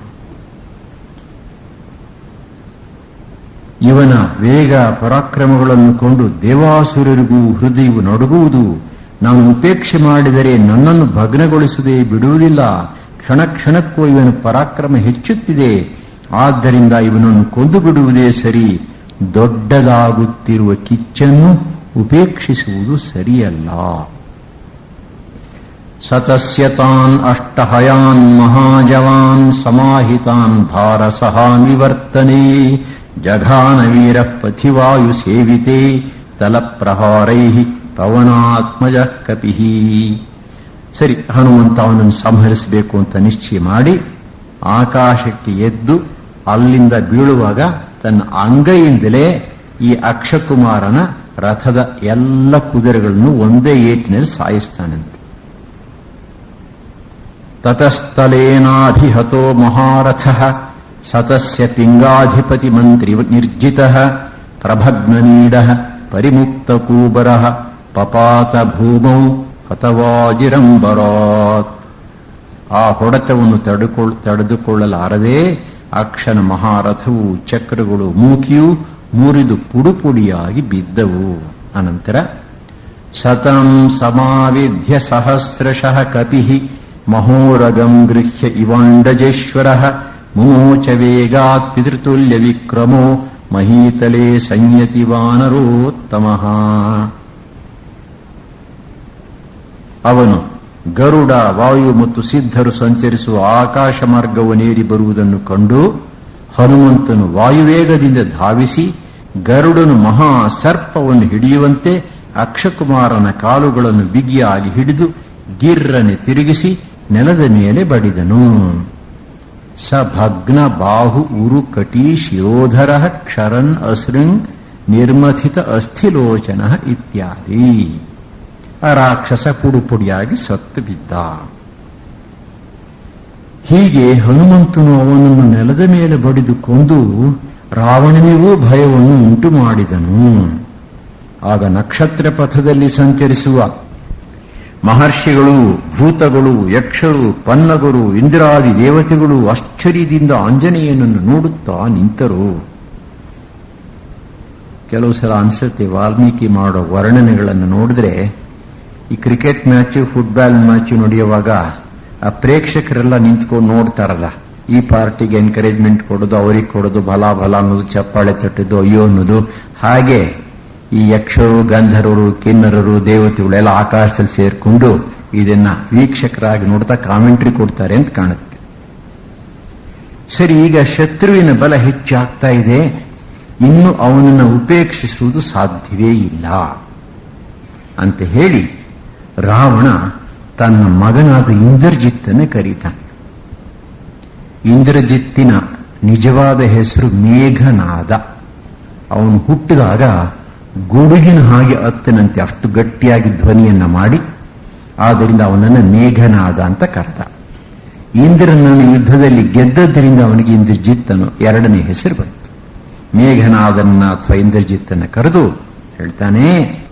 ಇವನ ವೇಗ ಪರಾಕ್ರಮಗಳನ್ನು ಕೊಂಡು ದೇವಾಸುರರಿಗೂ ಹೃದಯವು ನಡುಗುವುದು ನಾನು ಉಪೇಕ್ಷೆ ಮಾಡಿದರೆ ನನ್ನನ್ನು ಭಗ್ನಗೊಳಿಸುವುದೇ ಬಿಡುವುದಿಲ್ಲ ಕ್ಷಣ ಕ್ಷಣಕ್ಕೂ ಇವನ ಪರಾಕ್ರಮ ಹೆಚ್ಚುತ್ತಿದೆ ಆದ್ದರಿಂದ ಇವನನ್ನು ಕೊಂದು ಬಿಡುವುದೇ ಸರಿ ದೊಡ್ಡದಾಗುತ್ತಿರುವ ಕಿಚ್ಚನ್ನು ಉಪೇಕ್ಷಿಸುವುದು ಸರಿಯಲ್ಲ ಸತಸ್ಯತಾನ್ ಅಷ್ಟಹಯಾನ್ ಮಹಾಜವಾನ್ ಸಮಾಹಿತಾನ್ ಭಾರಸಹಾನ್ ವಿವರ್ತನೆ ಜಘಾನ ವೀರ ಪಥಿವಾಯು ಸೇವಿತೆ ತಲಪ್ರಹಾರೈ ಪವನಾತ್ಮಜ ಕಪಿ ಸರಿ ಹನುಮಂತ ಅವನನ್ನು ಸಂಹರಿಸಬೇಕು ಅಂತ ನಿಶ್ಚಯ ಮಾಡಿ ಆಕಾಶಕ್ಕೆ ಎದ್ದು ಅಲ್ಲಿಂದ ಬೀಳುವಾಗ ತನ್ನ ಅಂಗೈಯಿಂದಲೇ ಈ ಅಕ್ಷಕುಮಾರನ ರಥದ ಎಲ್ಲ ಕುದುರೆಗಳನ್ನು ಒಂದೇ ಏಟಿನಲ್ಲಿ ಸಾಯಿಸ್ತಾನಂತೆ ತತಸ್ಥಲೇನಾಭಿಹತೋ ಮಹಾರಥ ಸತಸ್ಯ ಪಿಂಗಾಧಿಪತಿ ಮಂತ್ರಿ ನಿರ್ಜಿತ ಪ್ರಭಗ್ನನೀಡ ಪರಿಮುಕ್ತ ಕೂಬರ ಪಪಾತ ಭೂಮೌ ಹತವಾಜಿರಂಬರಾತ್ ಆ ಹೊಡೆತವನ್ನು ತಡೆಕೊಳ್ಳ ತಡೆದುಕೊಳ್ಳಲಾರದೆ ಅಕ್ಷನ ಮಹಾರಥವು ಚಕ್ರಗಳು ಮೂಕಿಯು ಮುರಿದು ಪುಡುಪುಡಿಯಾಗಿ ಬಿದ್ದವು ಅನಂತರ ಸತಂ ಸಮಾವಿಧ್ಯ ಸಹಸ್ರಶಃ ಕಪಿ ಮಹೋರಗಂ ಗೃಹ್ಯ ಇವಾಂಡಜೇಶ್ವರ ಮುಮೋಚ ವೇಗಾತ್ ಪಿತೃತುಲ್ಯ ವಿಕ್ರಮೋ ಮಹೀತಲೆ ಸಂಯತಿ ವಾನರೋತ್ತಮಃ ಅವನು ಗರುಡ ವಾಯು ಮತ್ತು ಸಿದ್ಧರು ಸಂಚರಿಸುವ ಆಕಾಶ ಮಾರ್ಗವನ್ನೇರಿ ಬರುವುದನ್ನು ಕಂಡು ಹನುಮಂತನು ವಾಯುವೇಗದಿಂದ ಧಾವಿಸಿ ಗರುಡನು ಮಹಾ ಸರ್ಪವನ್ನು ಹಿಡಿಯುವಂತೆ ಅಕ್ಷಕುಮಾರನ ಕಾಲುಗಳನ್ನು ಬಿಗಿಯಾಗಿ ಹಿಡಿದು ಗಿರ್ರನೆ ತಿರುಗಿಸಿ ನೆಲದ ಮೇಲೆ ಬಡಿದನು ಸ ಭಗ್ನ ಬಾಹು ಉರು ಕಟಿ ಶಿರೋಧರ ಕ್ಷರನ್ ಅಸೃಂಗ್ ನಿರ್ಮಥಿತ ಅಸ್ಥಿಲೋಚನ ಇತ್ಯಾದಿ ಆ ರಾಕ್ಷಸ ಪುಡುಪುಡಿಯಾಗಿ ಸತ್ತು ಬಿದ್ದ ಹೀಗೆ ಹನುಮಂತನು ಅವನನ್ನು ನೆಲದ ಮೇಲೆ ಬಡಿದು ಕೊಂದು ರಾವಣನಿಗೂ ಭಯವನ್ನು ಉಂಟು ಮಾಡಿದನು ಆಗ ನಕ್ಷತ್ರ ಪಥದಲ್ಲಿ ಸಂಚರಿಸುವ ಮಹರ್ಷಿಗಳು ಭೂತಗಳು ಯಕ್ಷರು ಪನ್ನಗರು ಇಂದ್ರಾದಿ ದೇವತೆಗಳು ಆಶ್ಚರ್ಯದಿಂದ ಆಂಜನೇಯನನ್ನು ನೋಡುತ್ತಾ ನಿಂತರು ಕೆಲವು ಸಲ ಅನ್ಸುತ್ತೆ ವಾಲ್ಮೀಕಿ ಮಾಡೋ ವರ್ಣನೆಗಳನ್ನು ನೋಡಿದ್ರೆ ಈ ಕ್ರಿಕೆಟ್ ಮ್ಯಾಚ್ ಫುಟ್ಬಾಲ್ ಮ್ಯಾಚ್ ನಡೆಯುವಾಗ ಆ ಪ್ರೇಕ್ಷಕರೆಲ್ಲ ನಿಂತ್ಕೊಂಡು ನೋಡ್ತಾರಲ್ಲ ಈ ಪಾರ್ಟಿಗೆ ಎನ್ಕರೇಜ್ಮೆಂಟ್ ಕೊಡೋದು ಅವ್ರಿಗೆ ಕೊಡೋದು ಬಲ ಬಲ ಅನ್ನೋದು ಚಪ್ಪಾಳೆ ತಟ್ಟಿದ್ದು ಅಯ್ಯೋ ಅನ್ನೋದು ಹಾಗೆ ಈ ಯಕ್ಷರು ಗಂಧರ್ವರು ಕಿನ್ನರರು ದೇವತೆಗಳೆಲ್ಲ ಆಕಾಶದಲ್ಲಿ ಸೇರ್ಕೊಂಡು ಇದನ್ನ ವೀಕ್ಷಕರಾಗಿ ನೋಡ್ತಾ ಕಾಮೆಂಟ್ರಿ ಕೊಡ್ತಾರೆ ಅಂತ ಕಾಣುತ್ತೆ ಸರಿ ಈಗ ಶತ್ರುವಿನ ಬಲ ಹೆಚ್ಚಾಗ್ತಾ ಇದೆ ಇನ್ನು ಅವನನ್ನು ಉಪೇಕ್ಷಿಸುವುದು ಸಾಧ್ಯವೇ ಇಲ್ಲ ಅಂತ ಹೇಳಿ ರಾವಣ ತನ್ನ ಮಗನಾದ ಇಂದ್ರಜಿತ್ತನ್ನು ಕರೀತಾನೆ ಇಂದ್ರಜಿತ್ತಿನ ನಿಜವಾದ ಹೆಸರು ಮೇಘನಾದ ಅವನು ಹುಟ್ಟಿದಾಗ ಗುಡುಗಿನ ಹಾಗೆ ಅತ್ತನಂತೆ ಅಷ್ಟು ಗಟ್ಟಿಯಾಗಿ ಧ್ವನಿಯನ್ನ ಮಾಡಿ ಆದ್ದರಿಂದ ಅವನನ್ನು ಮೇಘನಾದ ಅಂತ ಕರೆದ ಇಂದ್ರನನ್ನು ಯುದ್ಧದಲ್ಲಿ ಗೆದ್ದದ್ದರಿಂದ ಅವನಿಗೆ ಇಂದ್ರಜಿತ್ತನು ಎರಡನೇ ಹೆಸರು ಬಂತು ಮೇಘನಾದನ್ನ ಅಥವಾ ಇಂದ್ರಜಿತ್ತನ್ನು ಕರೆದು ಹೇಳ್ತಾನೆ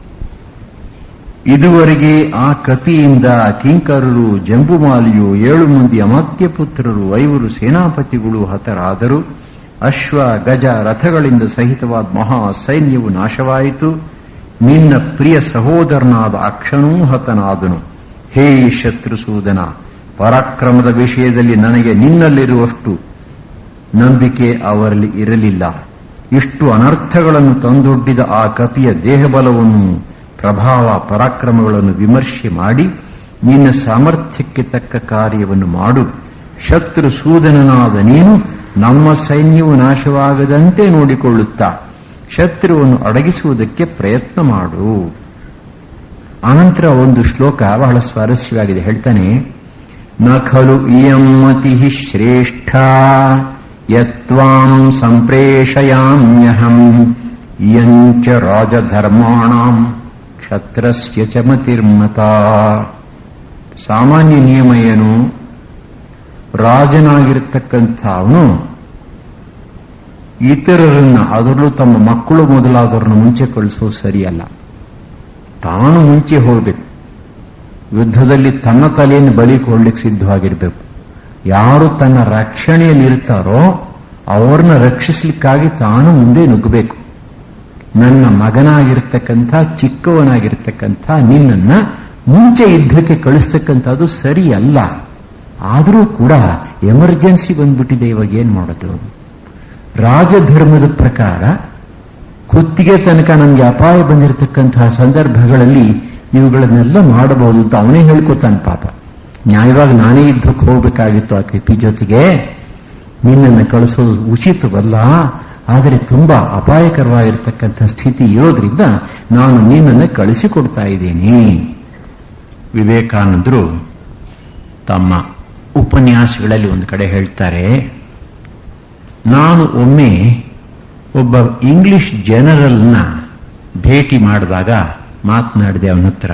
ಇದುವರೆಗೆ ಆ ಕಪಿಯಿಂದ ಕಿಂಕರರು ಜಂಬುಮಾಲಿಯು ಏಳು ಮಂದಿ ಅಮಾತ್ಯ ಪುತ್ರರು ಐವರು ಸೇನಾಪತಿಗಳು ಹತರಾದರು ಅಶ್ವ ಗಜ ರಥಗಳಿಂದ ಸಹಿತವಾದ ಮಹಾ ಸೈನ್ಯವು ನಾಶವಾಯಿತು ನಿನ್ನ ಪ್ರಿಯ ಸಹೋದರನಾದ ಅಕ್ಷನೂ ಹತನಾದನು ಹೇ ಶತ್ರುಸೂದನ ಪರಾಕ್ರಮದ ವಿಷಯದಲ್ಲಿ ನನಗೆ ನಿನ್ನಲ್ಲಿರುವಷ್ಟು ನಂಬಿಕೆ ಅವರಲ್ಲಿ ಇರಲಿಲ್ಲ ಇಷ್ಟು ಅನರ್ಥಗಳನ್ನು ತಂದೊಡ್ಡಿದ ಆ ಕಪಿಯ ದೇಹಬಲವನ್ನು ಪ್ರಭಾವ ಪರಾಕ್ರಮಗಳನ್ನು ವಿಮರ್ಶೆ ಮಾಡಿ ನಿನ್ನ ಸಾಮರ್ಥ್ಯಕ್ಕೆ ತಕ್ಕ ಕಾರ್ಯವನ್ನು ಮಾಡು ಶತ್ರು ಸೂದನನಾದ ನೀನು ನಮ್ಮ ಸೈನ್ಯವು ನಾಶವಾಗದಂತೆ ನೋಡಿಕೊಳ್ಳುತ್ತಾ ಶತ್ರುವನ್ನು ಅಡಗಿಸುವುದಕ್ಕೆ ಪ್ರಯತ್ನ ಮಾಡು ಅನಂತರ ಒಂದು ಶ್ಲೋಕ ಬಹಳ ಸ್ವಾರಸ್ಯವಾಗಿದೆ ಹೇಳ್ತಾನೆ ನ ಖಲು ಇಯಂ ಮತಿ ಶ್ರೇಷ್ಠ ಯತ್ವಾಂ ಸಂಪ್ರೇಷಯಾಮ್ಯಹಂ ಇಯಂಚ ರಾಜಧರ್ಮಾಣಂ ಕ್ಷತ್ರಸ್ಯ ಚ ಮತಿರ್ಮತ ಸಾಮಾನ್ಯ ನಿಯಮ ಏನು ರಾಜನಾಗಿರ್ತಕ್ಕಂಥ ಅವನು ಇತರರನ್ನ ಅದರಲ್ಲೂ ತಮ್ಮ ಮಕ್ಕಳು ಮೊದಲಾದವ್ರನ್ನ ಮುಂಚೆ ಕಳಿಸೋದು ಸರಿಯಲ್ಲ ತಾನು ಮುಂಚೆ ಹೋಗ್ಬೇಕು ಯುದ್ಧದಲ್ಲಿ ತನ್ನ ತಲೆಯನ್ನು ಬಲಿ ಕೊಡ್ಲಿಕ್ಕೆ ಸಿದ್ಧವಾಗಿರ್ಬೇಕು ಯಾರು ತನ್ನ ರಕ್ಷಣೆಯಲ್ಲಿರ್ತಾರೋ ಅವ್ರನ್ನ ರಕ್ಷಿಸ್ಲಿಕ್ಕಾಗಿ ತಾನು ಮುಂದೆ ನುಗ್ಗಬೇಕು ನನ್ನ ಮಗನಾಗಿರ್ತಕ್ಕಂಥ ಚಿಕ್ಕವನಾಗಿರ್ತಕ್ಕಂಥ ನಿನ್ನನ್ನ ಮುಂಚೆ ಯುದ್ಧಕ್ಕೆ ಕಳಿಸ್ತಕ್ಕಂಥದ್ದು ಸರಿಯಲ್ಲ ಆದರೂ ಕೂಡ ಎಮರ್ಜೆನ್ಸಿ ಬಂದ್ಬಿಟ್ಟಿದೆ ಇವಾಗ ಏನ್ ಮಾಡೋದು ರಾಜಧರ್ಮದ ಪ್ರಕಾರ ಕುತ್ತಿಗೆ ತನಕ ನಮ್ಗೆ ಅಪಾಯ ಬಂದಿರತಕ್ಕಂತಹ ಸಂದರ್ಭಗಳಲ್ಲಿ ಇವುಗಳನ್ನೆಲ್ಲ ಮಾಡಬಹುದು ಅಂತ ಅವನೇ ಹೇಳ್ಕೊತಾನೆ ಪಾಪ ನ್ಯಾಯವಾಗಿ ನಾನೇ ಯುದ್ಧಕ್ಕೆ ಹೋಗ್ಬೇಕಾಗಿತ್ತು ಆ ಕೃಪಿ ಜೊತೆಗೆ ನಿನ್ನನ್ನು ಕಳಿಸೋದು ಉಚಿತವಲ್ಲ ಆದರೆ ತುಂಬಾ ಅಪಾಯಕರವಾಗಿರ್ತಕ್ಕಂಥ ಸ್ಥಿತಿ ಇರೋದ್ರಿಂದ ನಾನು ನಿನ್ನನ್ನು ಕಳಿಸಿಕೊಡ್ತಾ ಇದ್ದೀನಿ ವಿವೇಕಾನಂದರು ತಮ್ಮ ಉಪನ್ಯಾಸಗಳಲ್ಲಿ ಒಂದು ಕಡೆ ಹೇಳ್ತಾರೆ ನಾನು ಒಮ್ಮೆ ಒಬ್ಬ ಇಂಗ್ಲಿಷ್ ಜನರಲ್ನ ಭೇಟಿ ಮಾಡಿದಾಗ ಮಾತನಾಡಿದೆ ಅವನ ಹತ್ರ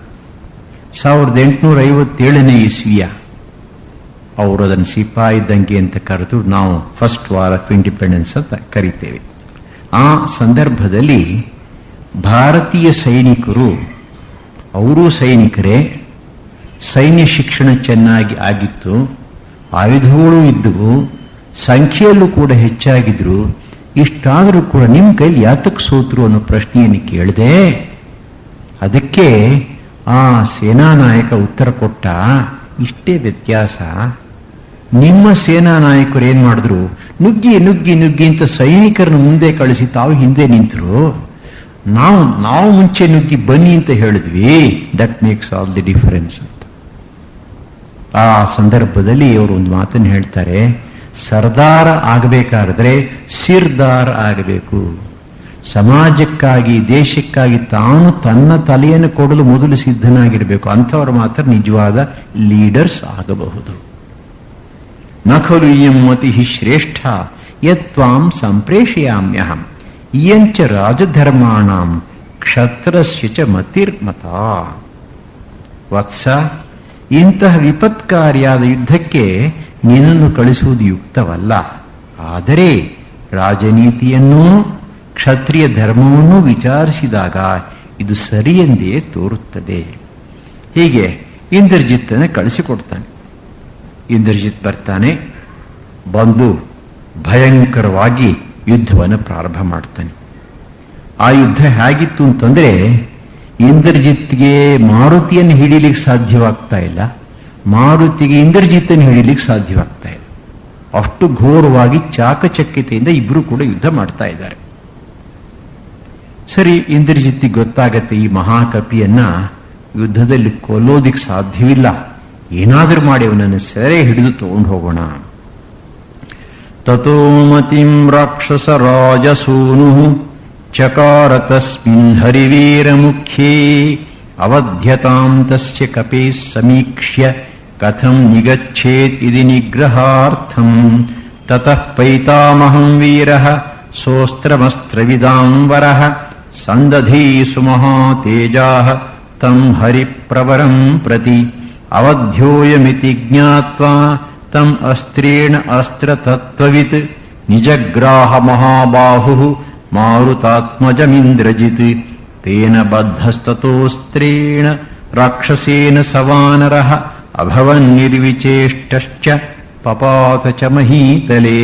ಸಾವಿರದ ಎಂಟುನೂರ ಐವತ್ತೇಳನೇ ಇಸ್ವಿಯ ಅವರು ಅದನ್ನು ಸಿಪಾಯಿ ದಂಗೆ ಅಂತ ಕರೆದು ನಾವು ಫಸ್ಟ್ ವಾರ್ ಆಫ್ ಇಂಡಿಪೆಂಡೆನ್ಸ್ ಅಂತ ಕರಿತೇವೆ ಆ ಸಂದರ್ಭದಲ್ಲಿ ಭಾರತೀಯ ಸೈನಿಕರು ಅವರೂ ಸೈನಿಕರೇ ಸೈನ್ಯ ಶಿಕ್ಷಣ ಚೆನ್ನಾಗಿ ಆಗಿತ್ತು ಆಯುಧಗಳು ಇದ್ದವು ಸಂಖ್ಯೆಯಲ್ಲೂ ಕೂಡ ಹೆಚ್ಚಾಗಿದ್ರು ಇಷ್ಟಾದರೂ ಕೂಡ ನಿಮ್ಮ ಕೈಲಿ ಯಾತಕ್ಕೆ ಸೋತ್ರು ಅನ್ನೋ ಪ್ರಶ್ನೆಯನ್ನು ಕೇಳಿದೆ ಅದಕ್ಕೆ ಆ ಸೇನಾ ನಾಯಕ ಉತ್ತರ ಕೊಟ್ಟ ಇಷ್ಟೇ ವ್ಯತ್ಯಾಸ ನಿಮ್ಮ ಸೇನಾ ನಾಯಕರು ಏನ್ ಮಾಡಿದ್ರು ನುಗ್ಗಿ ನುಗ್ಗಿ ನುಗ್ಗಿ ಅಂತ ಸೈನಿಕರನ್ನು ಮುಂದೆ ಕಳಿಸಿ ತಾವು ಹಿಂದೆ ನಿಂತರು ನಾವು ನಾವು ಮುಂಚೆ ನುಗ್ಗಿ ಬನ್ನಿ ಅಂತ ಹೇಳಿದ್ವಿ that makes all the difference ಅಂತ ಆ ಸಂದರ್ಭದಲ್ಲಿ ಅವರು ಒಂದು ಮಾತನ್ನು ಹೇಳ್ತಾರೆ ಸರ್ದಾರ ಆಗಬೇಕಾದ್ರೆ ಸಿರ್ದಾರ್ ಆಗಬೇಕು ಸಮಾಜಕ್ಕಾಗಿ ದೇಶಕ್ಕಾಗಿ ತಾನು ತನ್ನ ತಲೆಯನ್ನು ಕೊಡಲು ಮೊದಲು ಸಿದ್ಧನಾಗಿರಬೇಕು ಅಂಥವರು ಮಾತ್ರ ನಿಜವಾದ ಲೀಡರ್ಸ್ ಆಗಬಹುದು ನಖಲು ಇಯಂ ಮತಿ ಶ್ರೇಷ್ಠ ಯತ್ವಾಂ ಸಂಪ್ರೇಷಯಾಮ್ಯಹಂ ಇಯಂಚ ರಾಜಧರ್ಮಾಣಂ ಕ್ಷತ್ರಸ್ಯ ಚ ಮತಿರ್ಮತ ವತ್ಸ ಇಂತಹ ವಿಪತ್ಕಾರಿಯಾದ ಯುದ್ಧಕ್ಕೆ ನಿನ್ನನ್ನು ಕಳಿಸುವುದು ಯುಕ್ತವಲ್ಲ ಆದರೆ ರಾಜನೀತಿಯನ್ನೂ ಕ್ಷತ್ರಿಯ ಧರ್ಮವನ್ನು ವಿಚಾರಿಸಿದಾಗ ಇದು ಸರಿಯೆಂದೇ ತೋರುತ್ತದೆ ಹೀಗೆ ಇಂದ್ರಜಿತ್ತನ ಕಳಿಸಿಕೊಡ್ತಾನೆ ಇಂದ್ರಜಿತ್ ಬರ್ತಾನೆ ಬಂದು ಭಯಂಕರವಾಗಿ ಯುದ್ಧವನ್ನು ಪ್ರಾರಂಭ ಮಾಡ್ತಾನೆ ಆ ಯುದ್ಧ ಹೇಗಿತ್ತು ಅಂತಂದ್ರೆ ಇಂದ್ರಜಿತ್ಗೆ ಮಾರುತಿಯನ್ನು ಹಿಡಿಲಿಕ್ಕೆ ಸಾಧ್ಯವಾಗ್ತಾ ಇಲ್ಲ ಮಾರುತಿಗೆ ಇಂದ್ರಜಿತ್ತನ್ನು ಹಿಡಿಲಿಕ್ಕೆ ಸಾಧ್ಯವಾಗ್ತಾ ಇಲ್ಲ ಅಷ್ಟು ಘೋರವಾಗಿ ಚಾಕಚಕ್ಯತೆಯಿಂದ ಇಬ್ಬರು ಕೂಡ ಯುದ್ಧ ಮಾಡ್ತಾ ಇದ್ದಾರೆ ಸರಿ ಇಂದ್ರಜಿತ್ತಿಗೆ ಗೊತ್ತಾಗತ್ತೆ ಈ ಮಹಾಕಪಿಯನ್ನ ಯುದ್ಧದಲ್ಲಿ ಕೊಲ್ಲೋದಿಕ್ ಸಾಧ್ಯವಿಲ್ಲ ಏನಾದರೂ ಮಾಡಿ ಅವನನ್ನು ಸೆರೆ ಹಿಡಿದು ತಗೊಂಡು ಹೋಗೋಣ ತಥೋಮತಿಂ ರಾಕ್ಷಸ ರಾಜಸೂನು ಚಕಾರ ತಸ್ಮಿನ್ ಹರಿವೀರ ಮುಖ್ಯೇ ಅವಧ್ಯತಾಂ ತಸ್ಯ ಕಪೇ ಸಮೀಕ್ಷ್ಯ ಕಥಂ ನಿಗಚ್ಚೇತ್ ಇದಿ ನಿಗ್ರಹಾರ್ಥಂ ತತಃ ಪೈತಾಮಹಂ ವೀರಃ ಸೋಸ್ತ್ರಮಸ್ತ್ರವಿದಾಂಬರಃ ಸಂದಧೀ ಸುಮಹಾತೇಜಾಃ ತಂ ಹರಿಪ್ರವರಂ ಪ್ರತಿ ಅವಧ್ಯೋಯಮಿತಿ ಜ್ಞಾತ್ವಾ ತಂ ಅಸ್ತ್ರೇಣ ಅಸ್ತ್ರತತ್ವವಿತ್ ನಿಜಗ್ರಾಹ ಮಹಾಬಾಹುಃ ಮಾರುತಾತ್ಮಜಮಿಂದ್ರಜಿತ್ ತೇನ ಬದ್ಧಸ್ತತೋಸ್ತ್ರೇಣ ರಾಕ್ಷಸೇನ ಸವಾನರಃ ಅಭವನ್ನಿರ್ವಿಚೇಷ್ಟಶ್ಚ ಪಪಾತ ಚ ಮಹೀತಲೇ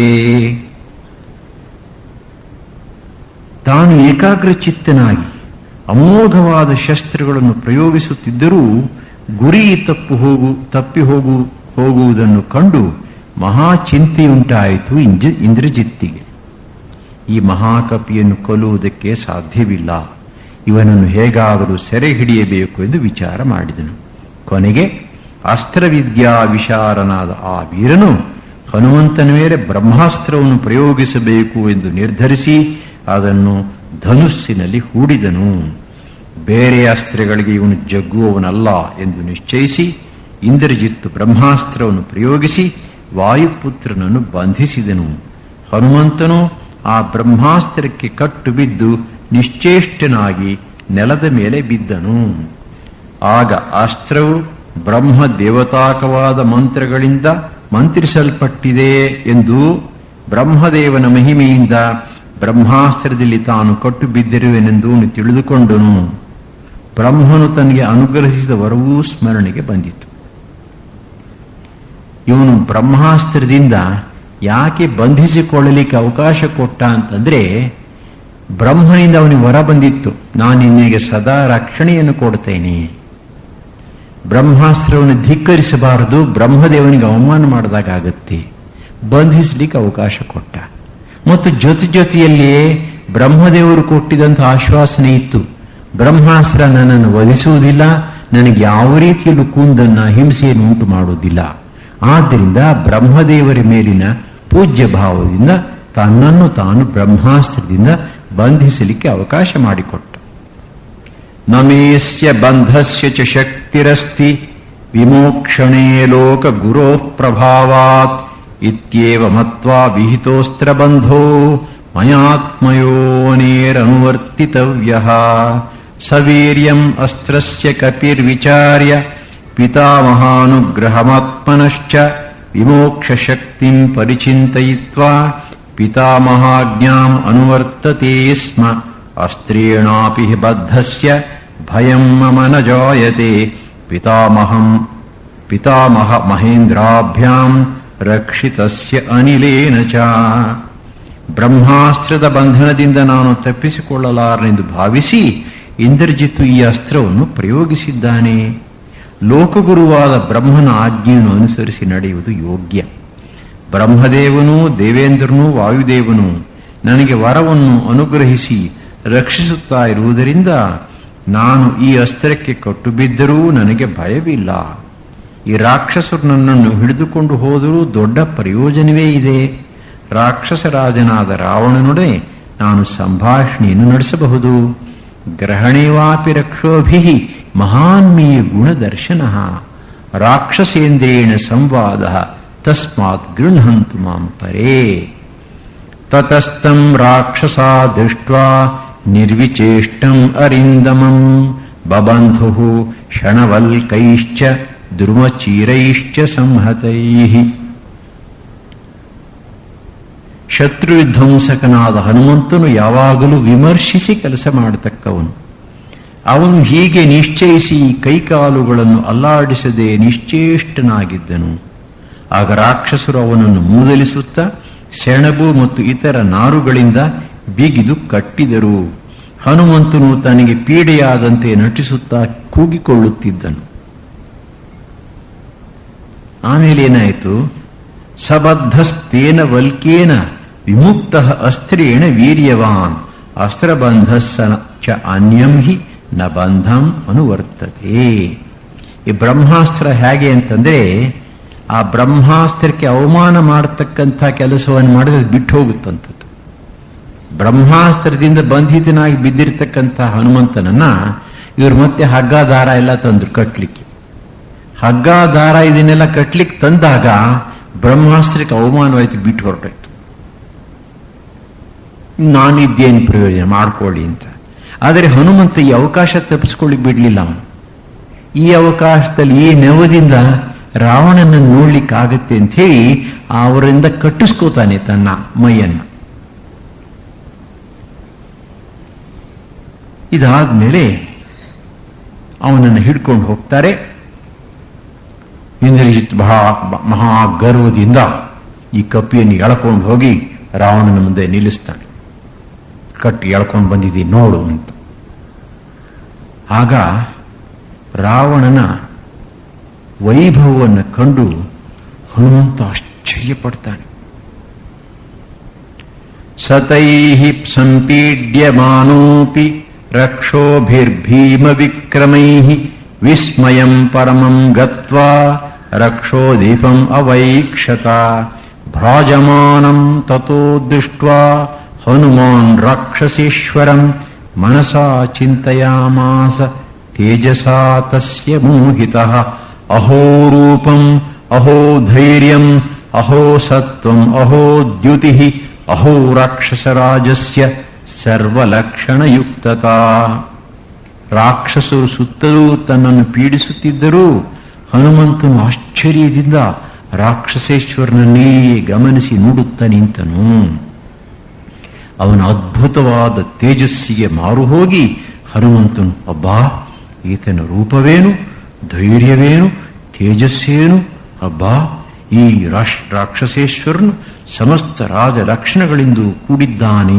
ತಾನು ಏಕಾಗ್ರಚಿತ್ತನಾಗಿ ಅಮೋಘವಾದ ಶಸ್ತ್ರಗಳನ್ನು ಪ್ರಯೋಗಿಸುತ್ತಿದ್ದರೂ ಗುರಿ ತಪ್ಪು ಹೋಗು ತಪ್ಪಿ ಹೋಗು ಹೋಗುವುದನ್ನು ಕಂಡು ಮಹಾ ಚಿಂತೆಯುಂಟಾಯಿತು ಇಂಜ ಇಂದ್ರಜಿತ್ತಿಗೆ ಈ ಮಹಾಕಪಿಯನ್ನು ಕೊಲ್ಲುವುದಕ್ಕೆ ಸಾಧ್ಯವಿಲ್ಲ ಇವನನ್ನು ಹೇಗಾದರೂ ಸೆರೆ ಹಿಡಿಯಬೇಕು ಎಂದು ವಿಚಾರ ಮಾಡಿದನು ಕೊನೆಗೆ ಅಸ್ತ್ರವಿದ್ಯಾ ವಿಶಾರನಾದ ಆ ವೀರನು ಹನುಮಂತನ ಮೇಲೆ ಬ್ರಹ್ಮಾಸ್ತ್ರವನ್ನು ಪ್ರಯೋಗಿಸಬೇಕು ಎಂದು ನಿರ್ಧರಿಸಿ ಅದನ್ನು ಧನುಸ್ಸಿನಲ್ಲಿ ಹೂಡಿದನು ಬೇರೆ ಅಸ್ತ್ರಗಳಿಗೆ ಇವನು ಜಗ್ಗುವವನಲ್ಲ ಎಂದು ನಿಶ್ಚಯಿಸಿ ಇಂದ್ರಜಿತ್ತು ಬ್ರಹ್ಮಾಸ್ತ್ರವನ್ನು ಪ್ರಯೋಗಿಸಿ ವಾಯುಪುತ್ರನನ್ನು ಬಂಧಿಸಿದನು ಹನುಮಂತನು ಆ ಬ್ರಹ್ಮಾಸ್ತ್ರಕ್ಕೆ ಕಟ್ಟು ಬಿದ್ದು ನಿಶ್ಚೇಷ್ಟನಾಗಿ ನೆಲದ ಮೇಲೆ ಬಿದ್ದನು ಆಗ ಅಸ್ತ್ರವು ಬ್ರಹ್ಮ ದೇವತಾಕವಾದ ಮಂತ್ರಗಳಿಂದ ಮಂತ್ರಿಸಲ್ಪಟ್ಟಿದೆ ಎಂದು ಬ್ರಹ್ಮದೇವನ ಮಹಿಮೆಯಿಂದ ಬ್ರಹ್ಮಾಸ್ತ್ರದಲ್ಲಿ ತಾನು ಕಟ್ಟು ಬಿದ್ದಿರುವೆನೆಂದು ಅವನು ತಿಳಿದುಕೊಂಡನು ಬ್ರಹ್ಮನು ತನಗೆ ಅನುಗ್ರಹಿಸಿದ ವರವೂ ಸ್ಮರಣೆಗೆ ಬಂದಿತು ಇವನು ಬ್ರಹ್ಮಾಸ್ತ್ರದಿಂದ ಯಾಕೆ ಬಂಧಿಸಿಕೊಳ್ಳಲಿಕ್ಕೆ ಅವಕಾಶ ಕೊಟ್ಟ ಅಂತಂದ್ರೆ ಬ್ರಹ್ಮನಿಂದ ಅವನಿಗೆ ವರ ಬಂದಿತ್ತು ನಾನು ನಿನಗೆ ಸದಾ ರಕ್ಷಣೆಯನ್ನು ಕೊಡ್ತೇನೆ ಬ್ರಹ್ಮಾಸ್ತ್ರವನ್ನು ಧಿಕ್ಕರಿಸಬಾರದು ಬ್ರಹ್ಮದೇವನಿಗೆ ಅವಮಾನ ಮಾಡಿದಾಗತ್ತೆ ಬಂಧಿಸಲಿಕ್ಕೆ ಅವಕಾಶ ಕೊಟ್ಟ ಮತ್ತು ಜೊತೆ ಜೊತೆಯಲ್ಲಿಯೇ ಬ್ರಹ್ಮದೇವರು ಕೊಟ್ಟಿದಂಥ ಆಶ್ವಾಸನೆ ಇತ್ತು ಬ್ರಹ್ಮಾಸ್ತ್ರ ನನ್ನನ್ನು ವಧಿಸುವುದಿಲ್ಲ ನನಗೆ ಯಾವ ರೀತಿಯಲ್ಲೂ ಕೂಂದನ್ನ ಹಿಂಸೆಯನ್ನು ಉಂಟು ಮಾಡುವುದಿಲ್ಲ ಆದ್ದರಿಂದ ಬ್ರಹ್ಮದೇವರ ಮೇಲಿನ ಪೂಜ್ಯ ಭಾವದಿಂದ ತನ್ನನ್ನು ತಾನು ಬ್ರಹ್ಮಾಸ್ತ್ರದಿಂದ ಬಂಧಿಸಲಿಕ್ಕೆ ಅವಕಾಶ ಮಾಡಿಕೊಟ್ಟ ನಮೇಸ್ಯ ಬಂಧಸ್ಯ ಚ ಶಕ್ತಿರಸ್ತಿ ವಿಮೋಕ್ಷಣೇ ಲೋಕ ಗುರೋ ಪ್ರಭಾವಾತ್ ಇತ್ಯೇವ ಮತ್ವಾ ವಿಹಿತೋಸ್ತ್ರಬಂಧೋ ಮಯಾತ್ಮಯೋನೇರನುವರ್ತಿತವ್ಯ ಸವೀರ್ಯಂ ಅಸ್ತ್ರಸ್ಯ ಕಪಿರ್ವಿಚಾರ್ಯ ಪಿತಾಮಹಾನುಗ್ರಹಮಾತ್ಮನಶ್ಚ ವಿಮೋಕ್ಷಶಕ್ತಿಂ ಪರಿಚಿಂತಯಿತ್ವಾ ಪಿತಾಮಹಾಜ್ಞಾಂ ಅನುವರ್ತತೆ ಸ್ಮ ಅಸ್ತ್ರೇಣಾಪಿ ಬದ್ಧಸ್ಯ ಭಯಂ ಮಮ ನ ಜಾಯತೆ ಪಿತಾಮಹಂ ಪಿತಾಮಹ ಮಹೇಂದ್ರಾಭ್ಯಾಂ ರಕ್ಷಿತಸ್ಯ ಅನಿಲೇನ ಚ ಬ್ರಹ್ಮಾಸ್ತ್ರದ ಬಂಧನದಿಂದ ನಾನು ತಪ್ಪಿಸಿಕೊಳ್ಳಲಾರನೆಂದು ಭಾವಿಸಿ ಇಂದ್ರಜಿತ್ತು ಈ ಅಸ್ತ್ರವನ್ನು ಪ್ರಯೋಗಿಸಿದ್ದಾನೆ ಲೋಕಗುರುವಾದ ಬ್ರಹ್ಮನ ಆಜ್ಞೆಯನ್ನು ಅನುಸರಿಸಿ ನಡೆಯುವುದು ಯೋಗ್ಯ ಬ್ರಹ್ಮದೇವನೂ ದೇವೇಂದ್ರನೂ ವಾಯುದೇವನೂ ನನಗೆ ವರವನ್ನು ಅನುಗ್ರಹಿಸಿ ರಕ್ಷಿಸುತ್ತಾ ಇರುವುದರಿಂದ ನಾನು ಈ ಅಸ್ತ್ರಕ್ಕೆ ಕಟ್ಟು ಬಿದ್ದರೂ ನನಗೆ ಭಯವಿಲ್ಲ ಈ ರಾಕ್ಷಸರು ನನ್ನನ್ನು ಹಿಡಿದುಕೊಂಡು ಹೋದರೂ ದೊಡ್ಡ ಪ್ರಯೋಜನವೇ ಇದೆ ರಾಕ್ಷಸರಾಜನಾದ ರಾವಣನೊಡನೆ ನಾನು ಸಂಭಾಷಣೆಯನ್ನು ನಡೆಸಬಹುದು ಗ್ರಹಣೇವಾಪಿ ರಕ್ಷೋಭಿ ಮಹಾನ್ಮೀಯ ಗುಣದರ್ಶನ ರಾಕ್ಷಸೇಂದ್ರೇಣ ಸಂವಾದ ತಸ್ಮಾತ್ ಗೃಹಂತು ಮಾಂ ಪರೇ ತತಸ್ತಂ ರಾಕ್ಷಸಾ ದೃಷ್ಟ್ವಾ ನಿರ್ವಿಚೇಷ್ಟಂ ಅರಿಂದಮಂ ಬಬಂಧು ಕ್ಷಣವಲ್ಕೈಶ್ಚ ದ್ರುಮಚೀರೈಶ್ಚ ಸಂಹತೈಃ ಶತ್ರುವಿಧ್ವಂಸಕನಾದ ಹನುಮಂತನು ಯಾವಾಗಲೂ ವಿಮರ್ಶಿಸಿ ಕೆಲಸ ಮಾಡತಕ್ಕವನು ಅವನು ಹೀಗೆ ನಿಶ್ಚಯಿಸಿ ಕೈಕಾಲುಗಳನ್ನು ಅಲ್ಲಾಡಿಸದೆ ನಿಶ್ಚೇಷ್ಟನಾಗಿದ್ದನು ಆಗ ರಾಕ್ಷಸರು ಅವನನ್ನು ಮೂದಲಿಸುತ್ತಾ ಸೆಣಬು ಮತ್ತು ಇತರ ನಾರುಗಳಿಂದ ಬಿಗಿದು ಕಟ್ಟಿದರು ಹನುಮಂತನು ತನಗೆ ಪೀಡೆಯಾದಂತೆ ನಟಿಸುತ್ತಾ ಕೂಗಿಕೊಳ್ಳುತ್ತಿದ್ದನು ಆಮೇಲೆ ಏನಾಯಿತು ಸಬದ್ಧಸ್ತೇನ ವಲ್ಕೇನ ವಿಮುಕ್ತ ಅಸ್ತ್ರೇಣ ವೀರ್ಯವಾನ್ ಅಸ್ತ್ರಬಂಧ ಚ ಅನ್ಯಂ ಹಿ ನ ಬಂಧಂ ಅನುವರ್ತತೆ ಈ ಬ್ರಹ್ಮಾಸ್ತ್ರ ಹೇಗೆ ಅಂತಂದ್ರೆ ಆ ಬ್ರಹ್ಮಾಸ್ತ್ರಕ್ಕೆ ಅವಮಾನ ಮಾಡತಕ್ಕಂಥ ಕೆಲಸವನ್ನು ಮಾಡಿದ್ರೆ ಬಿಟ್ಟು ಹೋಗುತ್ತಂಥದ್ದು ಬ್ರಹ್ಮಾಸ್ತ್ರದಿಂದ ಬಂಧಿತನಾಗಿ ಬಿದ್ದಿರತಕ್ಕಂಥ ಹನುಮಂತನನ್ನ ಇವರು ಮತ್ತೆ ಹಗ್ಗ ದಾರ ಎಲ್ಲ ತಂದ್ರು ಕಟ್ಲಿಕ್ಕೆ ಹಗ್ಗ ದಾರ ಇದನ್ನೆಲ್ಲ ಕಟ್ಲಿಕ್ಕೆ ತಂದಾಗ ಬ್ರಹ್ಮಾಸ್ತ್ರಕ್ಕೆ ಅವಮಾನವಾಯ್ತು ಬಿಟ್ಟು ಹೊರಟೋಯ್ತು ನಾನಿದ್ದೇನು ಪ್ರಯೋಜನ ಮಾಡ್ಕೊಳ್ಳಿ ಅಂತ ಆದರೆ ಹನುಮಂತ ಈ ಅವಕಾಶ ತಪ್ಪಿಸ್ಕೊಳ್ಳಿಕ್ ಬಿಡ್ಲಿಲ್ಲ ಅವನು ಈ ಅವಕಾಶದಲ್ಲಿ ಈ ನೆವದಿಂದ ರಾವಣನ ನೋಡ್ಲಿಕ್ಕಾಗತ್ತೆ ಅಂತ ಹೇಳಿ ಅವರಿಂದ ಕಟ್ಟಿಸ್ಕೋತಾನೆ ತನ್ನ ಮೈಯನ್ನ ಇದಾದ್ಮೇಲೆ ಅವನನ್ನು ಹಿಡ್ಕೊಂಡು ಹೋಗ್ತಾರೆ ಇಂದ್ರಜಿತ್ ಬಹಳ ಮಹಾ ಗರ್ವದಿಂದ ಈ ಕಪ್ಪಿಯನ್ನು ಎಳ್ಕೊಂಡು ಹೋಗಿ ರಾವಣನ ಮುಂದೆ ನಿಲ್ಲಿಸ್ತಾನೆ ಕಟ್ಟಿ ಎಳ್ಕೊಂಡು ಬಂದಿದ್ದೀವಿ ನೋಡು ಅಂತ ಆಗ ರಾವಣನ ವೈಭವವನ್ನು ಕಂಡು ಹನುಮಂತ ಆಶ್ಚರ್ಯಪಡ್ತಾನೆ ಸತೈ ಸಂಪೀಡ್ಯಮಾನೋಪಿ ರಕ್ಷೋಭಿರ್ಭೀಮ ವಿಕ್ರಮೈ ವಿಸ್ಮಯಂ ಪರಮಂ ಗತ್ವಾ ರಕ್ಷೋದೀಪಂ ಅವೈಕ್ಷತ ಭ್ರಾಜಮಾನಂ ತಥೋ ದೃಷ್ಟ್ವಾ ಹನುಮಾನ್ ರಾಕ್ಷಸೇಶ್ವರಂ ಮನಸಾ ಚಿಂತಯಾಮಾಸ ತೇಜಸಾ ತಸ್ಯ ಮೋಹಿತಃ ಅಹೋ ರೂಪಂ ಅಹೋ ಧೈರ್ಯಂ ಅಹೋ ಸತ್ವಂ ಅಹೋ ದ್ಯುತಿ ಅಹೋ ರಾಕ್ಷಸರಾಜಸ್ಯ ಸರ್ವಲಕ್ಷಣಯುಕ್ತತಾ ರಾಕ್ಷಸರು ಸುತ್ತಲೂ ತನ್ನನ್ನು ಪೀಡಿಸುತ್ತಿದ್ದರೂ ಹನುಮಂತನು ಆಶ್ಚರ್ಯದಿಂದ ರಾಕ್ಷಸೇಶ್ವರನನ್ನೇ ಗಮನಿಸಿ ನೋಡುತ್ತಾ ನಿಂತನು ಅವನ ಅದ್ಭುತವಾದ ತೇಜಸ್ಸಿಗೆ ಮಾರು ಹೋಗಿ ಹನುಮಂತನು ಅಬ್ಬಾ ಈತನ ರೂಪವೇನು ಧೈರ್ಯವೇನು ತೇಜಸ್ಸೇನು ಅಬ್ಬಾ ಈ ರಾಶ್ ರಾಕ್ಷಸೇಶ್ವರನು ಸಮಸ್ತ ರಾಜ ಲಕ್ಷಣಗಳಿಂದ ಕೂಡಿದ್ದಾನೆ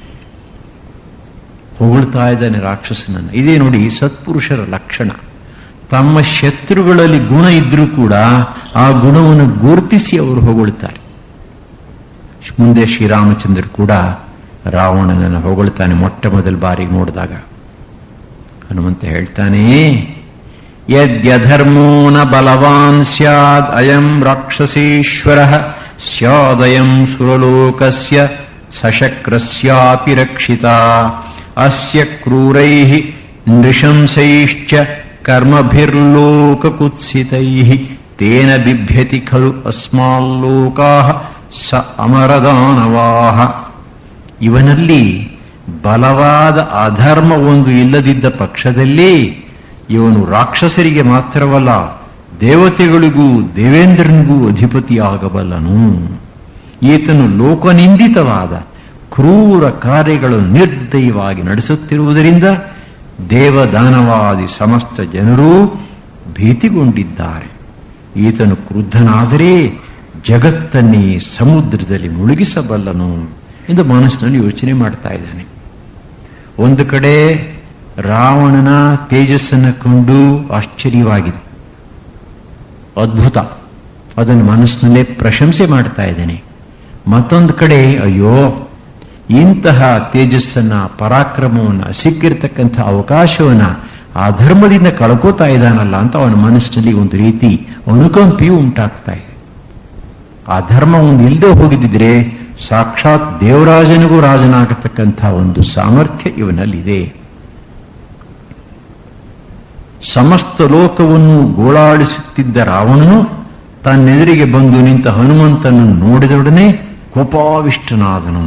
ಹೊಗಳ್ತಾ ಇದ್ದಾನೆ ರಾಕ್ಷಸನನ್ನು ಇದೇ ನೋಡಿ ಸತ್ಪುರುಷರ ಲಕ್ಷಣ ತಮ್ಮ ಶತ್ರುಗಳಲ್ಲಿ ಗುಣ ಇದ್ರೂ ಕೂಡ ಆ ಗುಣವನ್ನು ಗುರುತಿಸಿ ಅವರು ಹೊಗಳ್ತಾರೆ ಮುಂದೆ ಶ್ರೀರಾಮಚಂದ್ರ ಕೂಡ ರಾವಣನನ್ನು ಹೊಗಳ್ತಾನೆ ಮೊಟ್ಟ ಮೊದಲ ಬಾರಿಗೆ ನೋಡಿದಾಗ ಹನುಮಂತ ಹೇಳ್ತಾನೆ ಯದ್ಯಧರ್ಮೋ ನ ಬಲವಾನ್ ಸ್ಯಾದ್ ಅಯಂ ರಾಕ್ಷಸೇಶ್ವರ ಸ್ಯಾದಯಂ ಸುರಲೋಕಸ್ಯ ಸಶಕ್ರಸ್ಯಾಪಿ ರಕ್ಷಿತ ಅಸ್ಯ ಕ್ರೂರೈ ನೃಶಂಸೈಶ್ಚ ಕರ್ಮಭಿರ್ಲೋಕಕುತ್ಸಿತೈ ತೇನ ಬಿಭ್ಯತಿ ಖಲು ಅಸ್ಮಾಲ್ಲೋಕಾ ಸ ಅಮರದಾನವಾಹ ಇವನಲ್ಲಿ ಬಲವಾದ ಅಧರ್ಮ ಒಂದು ಇಲ್ಲದಿದ್ದ ಪಕ್ಷದಲ್ಲಿ ಇವನು ರಾಕ್ಷಸರಿಗೆ ಮಾತ್ರವಲ್ಲ ದೇವತೆಗಳಿಗೂ ದೇವೇಂದ್ರನಿಗೂ ಅಧಿಪತಿಯಾಗಬಲ್ಲನು ಈತನು ಲೋಕನಿಂದಿತವಾದ ಕ್ರೂರ ಕಾರ್ಯಗಳನ್ನು ನಿರ್ದಯವಾಗಿ ನಡೆಸುತ್ತಿರುವುದರಿಂದ ದೇವದಾನವಾದಿ ಸಮಸ್ತ ಜನರೂ ಭೀತಿಗೊಂಡಿದ್ದಾರೆ ಈತನು ಕ್ರುದ್ಧನಾದರೆ ಜಗತ್ತನ್ನೇ ಸಮುದ್ರದಲ್ಲಿ ಮುಳುಗಿಸಬಲ್ಲನು ಎಂದು ಮನಸ್ಸಿನಲ್ಲಿ ಯೋಚನೆ ಮಾಡ್ತಾ ಇದ್ದಾನೆ ಒಂದು ಕಡೆ ರಾವಣನ ತೇಜಸ್ಸನ್ನು ಕಂಡು ಆಶ್ಚರ್ಯವಾಗಿದೆ ಅದ್ಭುತ ಅದನ್ನು ಮನಸ್ಸಿನಲ್ಲೇ ಪ್ರಶಂಸೆ ಮಾಡ್ತಾ ಇದ್ದೇನೆ ಮತ್ತೊಂದು ಕಡೆ ಅಯ್ಯೋ ಇಂತಹ ತೇಜಸ್ಸನ್ನ ಪರಾಕ್ರಮವನ್ನ ಸಿಕ್ಕಿರ್ತಕ್ಕಂಥ ಅವಕಾಶವನ್ನ ಆ ಧರ್ಮದಿಂದ ಕಳ್ಕೋತಾ ಇದ್ದಾನಲ್ಲ ಅಂತ ಅವನ ಮನಸ್ಸಿನಲ್ಲಿ ಒಂದು ರೀತಿ ಅನುಕಂಪಿಯೂ ಉಂಟಾಗ್ತಾ ಇದೆ ಆ ಧರ್ಮ ಒಂದು ಇಲ್ಲದೆ ಹೋಗಿದ್ದಿದ್ರೆ ಸಾಕ್ಷಾತ್ ದೇವರಾಜನಿಗೂ ರಾಜನಾಗತಕ್ಕಂಥ ಒಂದು ಸಾಮರ್ಥ್ಯ ಇವನಲ್ಲಿದೆ ಸಮಸ್ತ ಲೋಕವನ್ನು ಗೋಳಾಡಿಸುತ್ತಿದ್ದ ರಾವಣನು ತನ್ನೆದುರಿಗೆ ಬಂದು ನಿಂತ ಹನುಮಂತನನ್ನು ನೋಡಿದೊಡನೆ ಕೋಪಾವಿಷ್ಟನಾದನು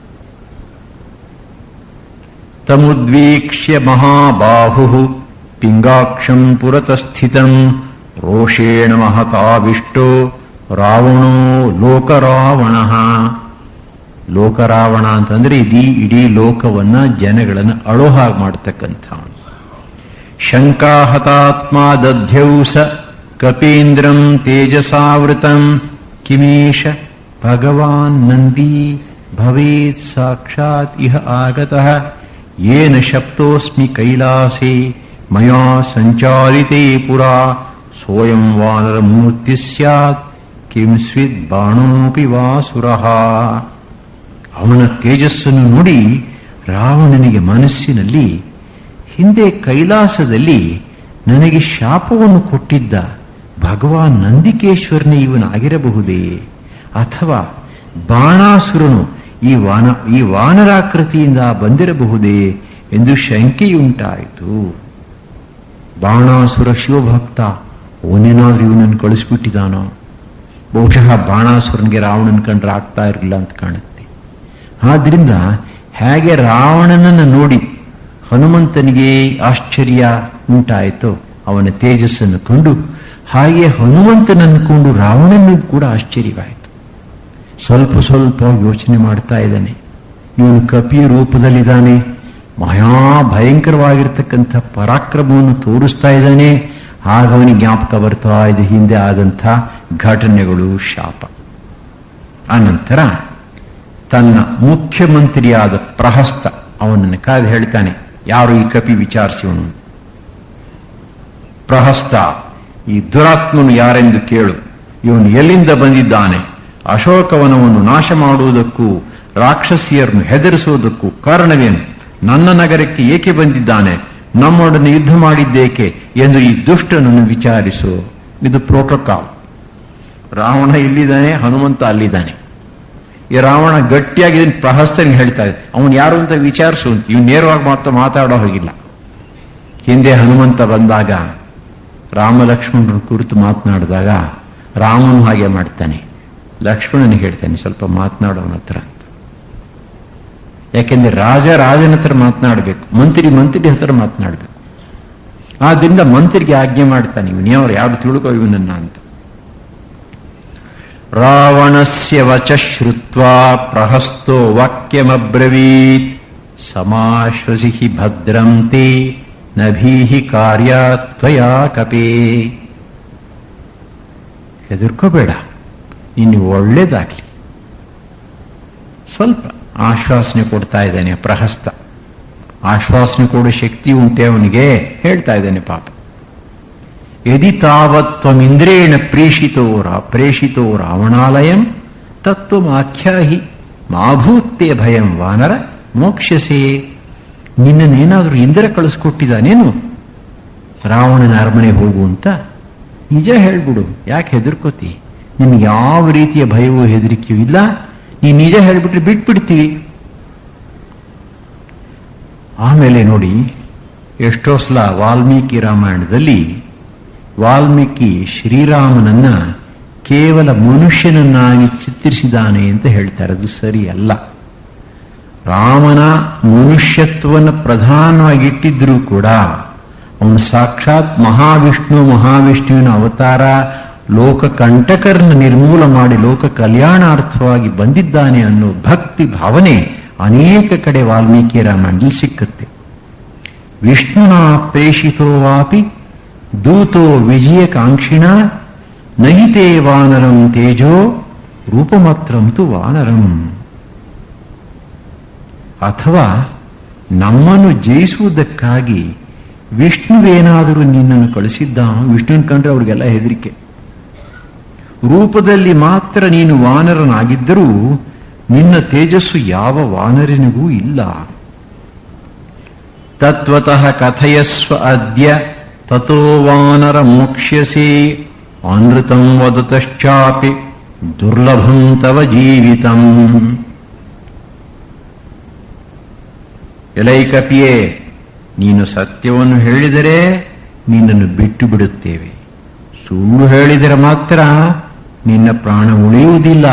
ತಮುದ್ವೀಕ್ಷ್ಯ ಮಹಾಬಾಹು ಪಿಂಗಾಕ್ಷಂ ಪುರತಸ್ಥಿತಂ ರೋಷೇಣ ಮಹತಾವಿಷ್ಟೋ ರಾವಣೋ ಲೋಕರಾವಣ ಲೋಕರಾವಣ ಅಂತಂದ್ರೆ ಇದೀ ಇಡೀ ಲೋಕವನ್ನ ಜನಗಳನ್ನು ಅಳೋ ಹಾಗೆ ಮಾಡತಕ್ಕಂಥ ಶಂಕಾಹತಾತ್ಮ ದಧ್ಯೌಸ ಕಪೀಂದ್ರಂ ತೇಜಸಾವೃತಂ ಕಿಮೀಶ ಭಗವಾನ್ ನಂದಿ ಭವೇತ್ ಸಾಕ್ಷಾತ್ ಇಹ ಆಗತಃ ಯೇನ ಶಪ್ತೋಸ್ಮಿ ಕೈಲಾಸೆ ಮಯಾ ಸಂಚಾರಿತೆ ಪುರಾ ಸೋಯಂ ವಾನರ ಮೂರ್ತಿ ಸ್ಯಾತ್ ಕಿಂ ಸ್ವಿದ್ ಬಾಣೋಪಿ ವಾಸುರಃ ಅವನ ತೇಜಸ್ಸನ್ನು ನೋಡಿ ರಾವಣನಿಗೆ ಮನಸ್ಸಿನಲ್ಲಿ ಹಿಂದೆ ಕೈಲಾಸದಲ್ಲಿ ನನಗೆ ಶಾಪವನ್ನು ಕೊಟ್ಟಿದ್ದ ಭಗವಾನ್ ನಂದಿಕೇಶ್ವರನೇ ಇವನಾಗಿರಬಹುದೇ ಅಥವಾ ಬಾಣಾಸುರನು ಈ ವಾನ ಈ ವಾನರಾಕೃತಿಯಿಂದ ಬಂದಿರಬಹುದೇ ಎಂದು ಶಂಕೆಯುಂಟಾಯಿತು ಬಾಣಾಸುರ ಶಿವಭಕ್ತ ಅವನೇನಾದ್ರೂ ಇವನನ್ನು ಕಳಿಸ್ಬಿಟ್ಟಿದಾನೋ ಬಹುಶಃ ಬಾಣಾಸುರನಿಗೆ ರಾವಣನ ಕಂಡ್ರೆ ಆಗ್ತಾ ಇರಲಿಲ್ಲ ಅಂತ ಕಾಣುತ್ತೆ ಆದ್ರಿಂದ ಹೇಗೆ ರಾವಣನನ್ನು ನೋಡಿ ಹನುಮಂತನಿಗೆ ಆಶ್ಚರ್ಯ ಉಂಟಾಯಿತೋ ಅವನ ತೇಜಸ್ಸನ್ನು ಕಂಡು ಹಾಗೆ ಹನುಮಂತನನ್ನು ಕೊಂಡು ರಾವಣನಿಗೂ ಕೂಡ ಆಶ್ಚರ್ಯವಾಯಿತು ಸ್ವಲ್ಪ ಸ್ವಲ್ಪ ಯೋಚನೆ ಮಾಡ್ತಾ ಇದ್ದಾನೆ ಇವನು ಕಪಿಯ ರೂಪದಲ್ಲಿದ್ದಾನೆ ಮಹಾ ಭಯಂಕರವಾಗಿರ್ತಕ್ಕಂಥ ಪರಾಕ್ರಮವನ್ನು ತೋರಿಸ್ತಾ ಇದ್ದಾನೆ ಆಗ ಅವನಿಗೆ ಜ್ಞಾಪಕ ಬರ್ತಾ ಇದೆ ಹಿಂದೆ ಆದಂಥ ಘಟನೆಗಳು ಶಾಪ ಆನಂತರ ತನ್ನ ಮುಖ್ಯಮಂತ್ರಿಯಾದ ಪ್ರಹಸ್ತ ಅವನನ್ನು ಕಾದು ಹೇಳ್ತಾನೆ ಯಾರು ಈ ಕಪಿ ವಿಚಾರಿಸಿವನು ಪ್ರಹಸ್ತ ಈ ದುರಾತ್ಮನು ಯಾರೆಂದು ಕೇಳು ಇವನು ಎಲ್ಲಿಂದ ಬಂದಿದ್ದಾನೆ ಅಶೋಕವನವನ್ನು ನಾಶ ಮಾಡುವುದಕ್ಕೂ ರಾಕ್ಷಸಿಯರನ್ನು ಹೆದರಿಸುವುದಕ್ಕೂ ಕಾರಣವೇನು ನನ್ನ ನಗರಕ್ಕೆ ಏಕೆ ಬಂದಿದ್ದಾನೆ ನಮ್ಮೊಡನೆ ಯುದ್ಧ ಮಾಡಿದ್ದೇಕೆ ಎಂದು ಈ ದುಷ್ಟನನ್ನು ವಿಚಾರಿಸು ಇದು ಪ್ರೋಟೋಕಾಲ್ ರಾವಣ ಇಲ್ಲಿದ್ದಾನೆ ಹನುಮಂತ ಅಲ್ಲಿದ್ದಾನೆ ಈ ರಾವಣ ಗಟ್ಟಿಯಾಗಿ ಇದನ್ನು ಪ್ರಹಸ್ತನಿಗೆ ಹೇಳ್ತಾ ಇದೆ ಅವನು ಯಾರು ಅಂತ ವಿಚಾರಿಸು ಅಂತ ಇವ್ ನೇರವಾಗಿ ಮಾತ್ರ ಮಾತಾಡೋ ಹೋಗಿಲ್ಲ ಹಿಂದೆ ಹನುಮಂತ ಬಂದಾಗ ರಾಮ ಲಕ್ಷ್ಮಣರ ಕುರಿತು ಮಾತನಾಡಿದಾಗ ರಾಮನು ಹಾಗೆ ಮಾಡ್ತಾನೆ ಲಕ್ಷ್ಮಣನಿಗೆ ಹೇಳ್ತಾನೆ ಸ್ವಲ್ಪ ಮಾತನಾಡೋನ ಹತ್ರ ಅಂತ ಯಾಕೆಂದ್ರೆ ರಾಜ ರಾಜನ ಹತ್ರ ಮಾತನಾಡಬೇಕು ಮಂತ್ರಿ ಮಂತ್ರಿ ಹತ್ರ ಮಾತನಾಡಬೇಕು ಆದ್ರಿಂದ ಮಂತ್ರಿಗೆ ಆಜ್ಞೆ ಮಾಡ್ತಾನೆ ಇವನು ಯಾರು ಯಾರು ತಿಳ್ಕೋ ಇವನನ್ನ ಅಂತ ರಾವಣಸ್ಯ ವಚ ಶ್ರುತ್ವಾ ಪ್ರಹಸ್ತೋ ವಾಕ್ಯಮಬ್ರವೀತ್ ಸಮಾಶ್ವಸಿ ಹಿ ಭದ್ರಂ ತೇ ನಭೀಹಿ ಕಾರ್ಯ ತ್ವಯಾ ಕಪೇ ಹೆದರ್ಕೋಬೇಡ ಇನ್ನು ಒಳ್ಳೇದಾಗ್ಲಿ ಸ್ವಲ್ಪ ಆಶ್ವಾಸನೆ ಕೊಡ್ತಾ ಇದ್ದಾನೆ ಪ್ರಹಸ್ತ ಆಶ್ವಾಸನೆ ಕೊಡೋ ಶಕ್ತಿ ಉಂಟೆ ಅವನಿಗೆ ಹೇಳ್ತಾ ಇದ್ದಾನೆ ಪಾಪ ಯದಿ ತಾವತ್ವಮಿಂದ್ರೇಣ ಪ್ರೇಷಿತೋ ರಾ ಪ್ರೇಷಿತೋ ರಾವಣಾಲಯಂ ತತ್ವಮಾಖ್ಯಾಹಿ ಮಾಭೂತ್ಯೆ ಭಯಂ ವಾನರ ಮೋಕ್ಷಸೇ ನಿನ್ನನ್ನೇನಾದ್ರೂ ಇಂದ್ರ ಕಳಿಸ್ಕೊಟ್ಟಿದ್ದಾನೇನು ರಾವಣನ ಅರಮನೆ ಹೋಗು ಅಂತ ನಿಜ ಹೇಳ್ಬಿಡು ಯಾಕೆ ಹೆದರ್ಕೋತಿ ನಿಮ್ಗೆ ಯಾವ ರೀತಿಯ ಭಯವೂ ಹೆದರಿಕೆಯೂ ಇಲ್ಲ ನೀ ನಿಜ ಹೇಳ್ಬಿಟ್ರೆ ಬಿಟ್ಬಿಡ್ತೀವಿ ಆಮೇಲೆ ನೋಡಿ ಎಷ್ಟೋ ಸಲ ವಾಲ್ಮೀಕಿ ರಾಮಾಯಣದಲ್ಲಿ ವಾಲ್ಮೀಕಿ ಶ್ರೀರಾಮನನ್ನ ಕೇವಲ ಮನುಷ್ಯನನ್ನಾಗಿ ಚಿತ್ರಿಸಿದಾನೆ ಅಂತ ಹೇಳ್ತಾರೆ ಅದು ಸರಿ ಅಲ್ಲ ರಾಮನ ಮನುಷ್ಯತ್ವವನ್ನು ಪ್ರಧಾನವಾಗಿಟ್ಟಿದ್ರೂ ಕೂಡ ಅವನು ಸಾಕ್ಷಾತ್ ಮಹಾವಿಷ್ಣು ಮಹಾವಿಷ್ಣುವಿನ ಅವತಾರ ಲೋಕ ಕಂಟಕರನ್ನ ನಿರ್ಮೂಲ ಮಾಡಿ ಲೋಕ ಕಲ್ಯಾಣಾರ್ಥವಾಗಿ ಬಂದಿದ್ದಾನೆ ಅನ್ನೋ ಭಕ್ತಿ ಭಾವನೆ ಅನೇಕ ಕಡೆ ವಾಲ್ಮೀಕಿ ರಾಮಾಯಣದಲ್ಲಿ ಸಿಕ್ಕುತ್ತೆ ವಿಷ್ಣುನ ಪ್ರೇಷಿತೋ ವಾಪಿ ದೂತೋ ವಿಜಯಕಾಂಕ್ಷಿಣ ನಹಿತೇ ವಾನರಂ ತೇಜೋ ರೂಪಮಾತ್ರಂತು ವಾನರಂ ಅಥವಾ ನಮ್ಮನ್ನು ಜಯಿಸುವುದಕ್ಕಾಗಿ ವಿಷ್ಣುವೇನಾದರೂ ನಿನ್ನನ್ನು ಕಳಿಸಿದ್ದಾನೋ ವಿಷ್ಣುವಿನ ಕಂಡ್ರೆ ಅವ್ರಿಗೆಲ್ಲ ಹೆದರಿಕೆ ರೂಪದಲ್ಲಿ ಮಾತ್ರ ನೀನು ವಾನರನಾಗಿದ್ದರೂ ನಿನ್ನ ತೇಜಸ್ಸು ಯಾವ ವಾನರನಿಗೂ ಇಲ್ಲ ತತ್ವತಃ ಕಥಯಸ್ವ ಅದ್ಯ ತಥೋ ವಾನರ ಮೋಕ್ಷ್ಯಸೆ ಅನೃತಂ ವದತಶ್ಚಾಪಿ ದುರ್ಲಭಂ ತವ ಜೀವಿತಂ ಎಲೈ ಕಪಿಯೇ ನೀನು ಸತ್ಯವನ್ನು ಹೇಳಿದರೆ ನಿನ್ನನ್ನು ಬಿಟ್ಟು ಬಿಡುತ್ತೇವೆ ಸುಳ್ಳು ಹೇಳಿದರೆ ಮಾತ್ರ ನಿನ್ನ ಪ್ರಾಣ ಉಳಿಯುವುದಿಲ್ಲ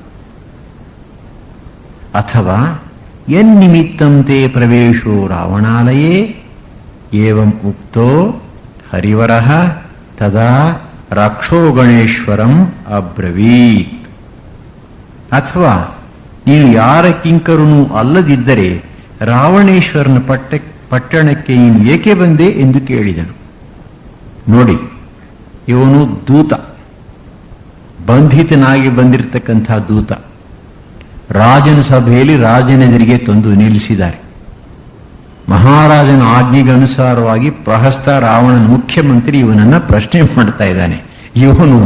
ಅಥವಾ ಎನ್ನಿಮಿತ್ತಂತೆ ಪ್ರವೇಶೋ ರಾವಣಾಲಯೇ ಏವಂ ಉಕ್ತೋ ಹರಿವರಃ ತದಾ ರಾಕ್ಷೋ ಗಣೇಶ್ವರಂ ಅಬ್ರವೀತ್ ಅಥವಾ ನೀನು ಯಾರ ಕಿಂಕರನು ಅಲ್ಲದಿದ್ದರೆ ರಾವಣೇಶ್ವರನ ಪಟ್ಟ ಪಟ್ಟಣಕ್ಕೆ ನೀನು ಏಕೆ ಬಂದೆ ಎಂದು ಕೇಳಿದನು ನೋಡಿ ಇವನು ದೂತ ಬಂಧಿತನಾಗಿ ಬಂದಿರತಕ್ಕಂಥ ದೂತ ರಾಜನ ಸಭೆಯಲ್ಲಿ ರಾಜನೆದುರಿಗೆ ತಂದು ನಿಲ್ಲಿಸಿದ್ದಾರೆ ಮಹಾರಾಜನ ಆಜ್ಞೆಗೆ ಅನುಸಾರವಾಗಿ ಪ್ರಹಸ್ತ ರಾವಣನ ಮುಖ್ಯಮಂತ್ರಿ ಇವನನ್ನ ಪ್ರಶ್ನೆ ಮಾಡ್ತಾ ಇದ್ದಾನೆ ಇವನು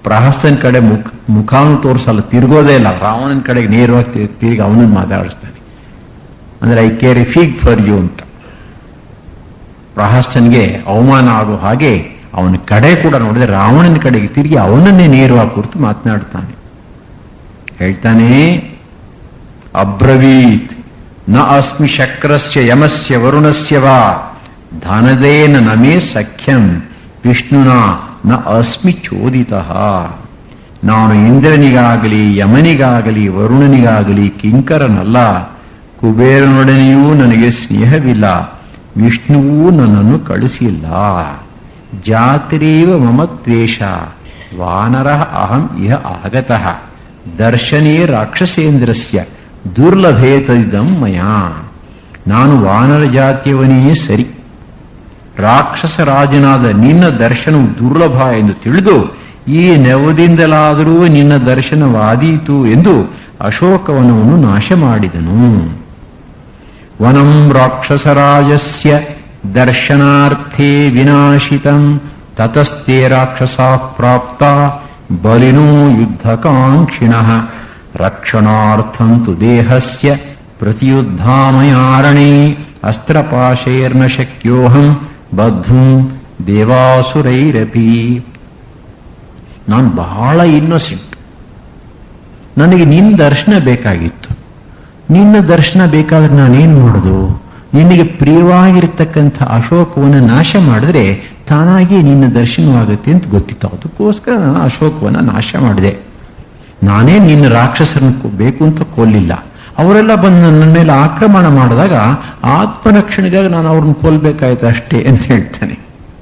ಪ್ರಹಸ್ತನ ಕಡೆ ಮುಖ ಮುಖಾನು ತೋರಿಸಲ್ಲ ತಿರುಗೋದೇ ಇಲ್ಲ ರಾವಣನ ಕಡೆಗೆ ನೇರವಾಗಿ ತಿ- ತಿರುಗಿ ಅವನನ್ನು ಮಾತಾಡಿಸ್ತಾನೆ ಅಂದ್ರೆ I care a fig for you ಅಂತ ಪ್ರಹಸ್ತನ್ಗೆ ಅವಮಾನ ಆಗೋ ಹಾಗೆ ಅವನ ಕಡೆ ಕೂಡ ನೋಡಿದ್ರೆ ರಾವಣನ ಕಡೆಗೆ ತಿರುಗಿ ಅವನನ್ನೇ ನೇರವಾಗಿ ಕುರಿತು ಮಾತನಾಡ್ತಾನೆ ಹೇಳ್ತಾನೆ ಅಬ್ರವೀತ್ ನ ಅಸ್ಮಿ ಶಕ್ರಸ್ಯ ಯಮಸ್ಯ ವರುಣಸ್ಯ ವಾ ಧನದೇನ ನಮೇ ಸಖ್ಯಂ ವಿಷ್ಣುನ ನ ಅಸ್ಮಿ ಚೋದಿತ ನಾನು ಇಂದ್ರನಿಗಾಗಲಿ ಯಮನಿಗಾಗಲಿ ವರುಣನಿಗಾಗಲಿ ಕಿಂಕರನಲ್ಲ ಕುಬೇರನೊಡನೆಯೂ ನನಗೆ ಸ್ನೇಹವಿಲ್ಲ ವಿಷ್ಣುವೂ ನನ್ನನ್ನು ಕಳಿಸಿಲ್ಲ ಜಾತಿರೇವ ಮಮ ದ್ವೇಷ ವಾನರ ಅಹಂ ಇಹ ಆಗತಃ ದರ್ಶನೇ ರಾಕ್ಷಸೇಂದ್ರಸ್ಯ ದುರ್ಲಭೇತದಿದಂ ಮಯಾ ನಾನು ವಾನರ ಜಾತಿಯವನೇ ಸರಿ ರಾಕ್ಷಸ ರಾಜನಾದ ನಿನ್ನ ದರ್ಶನವು ದುರ್ಲಭ ಎಂದು ತಿಳಿದು ಈ ನೆವದಿಂದಲಾದರೂ ನಿನ್ನ ದರ್ಶನವಾದೀತು ಎಂದು ಅಶೋಕವನವನ್ನು ನಾಶ ಮಾಡಿದನು ವನಂ ರಾಕ್ಷಸರಾಜಸ್ಯ ದರ್ಶನಾರ್ಥೇ ವಿನಾಶಿತಂ ತತಸ್ತೆ ರಾಕ್ಷಸಾ ಪ್ರಾಪ್ತ ಬಲಿನೋ ಯುದ್ಧಕಾಂಕ್ಷಿಣಃ ರಕ್ಷಣಾರ್ಥಂ ತು ದೇಹಸ್ಯ ಪ್ರತಿಯುದ್ಧಾಮಯಾರಣೇ ಅಸ್ತ್ರಪಾಶೈರ್ನ ಶಕ್ಯೋಹಂ ಬದ್ಧುಂ ದೇವಾಸುರೈರಪಿ ನಾನು ಬಹಳ ಇನ್ನೋಸೆಂಟ್ ನನಗೆ ನಿನ್ನ ದರ್ಶನ ಬೇಕಾಗಿತ್ತು ನಿನ್ನ ದರ್ಶನ ಬೇಕಾದ್ರೆ ನಾನೇನ್ ಮಾಡೋದು ನಿನಗೆ ಪ್ರಿಯವಾಗಿರ್ತಕ್ಕಂಥ ಅಶೋಕವನ್ನು ನಾಶ ಮಾಡಿದ್ರೆ ತಾನಾಗಿ ನಿನ್ನ ದರ್ಶನವಾಗುತ್ತೆ ಅಂತ ಗೊತ್ತಿತ್ತು ಅದಕ್ಕೋಸ್ಕರ ನಾನು ಅಶೋಕವನ್ನ ನಾಶ ಮಾಡಿದೆ ನಾನೇ ನಿನ್ನ ರಾಕ್ಷಸರನ್ನು ಕೊ- ಬೇಕು ಅಂತ ಕೊಲ್ಲಿಲ್ಲ ಅವರೆಲ್ಲ ಬಂದು ನನ್ನ ಮೇಲೆ ಆಕ್ರಮಣ ಮಾಡಿದಾಗ ಆತ್ಮರಕ್ಷಣೆಗಾಗಿ ನಾನು ಅವ್ರನ್ನ ಕೊಲ್ಬೇಕಾಯ್ತು ಅಷ್ಟೇ ಅಂತ ಹೇಳ್ತಾನೆ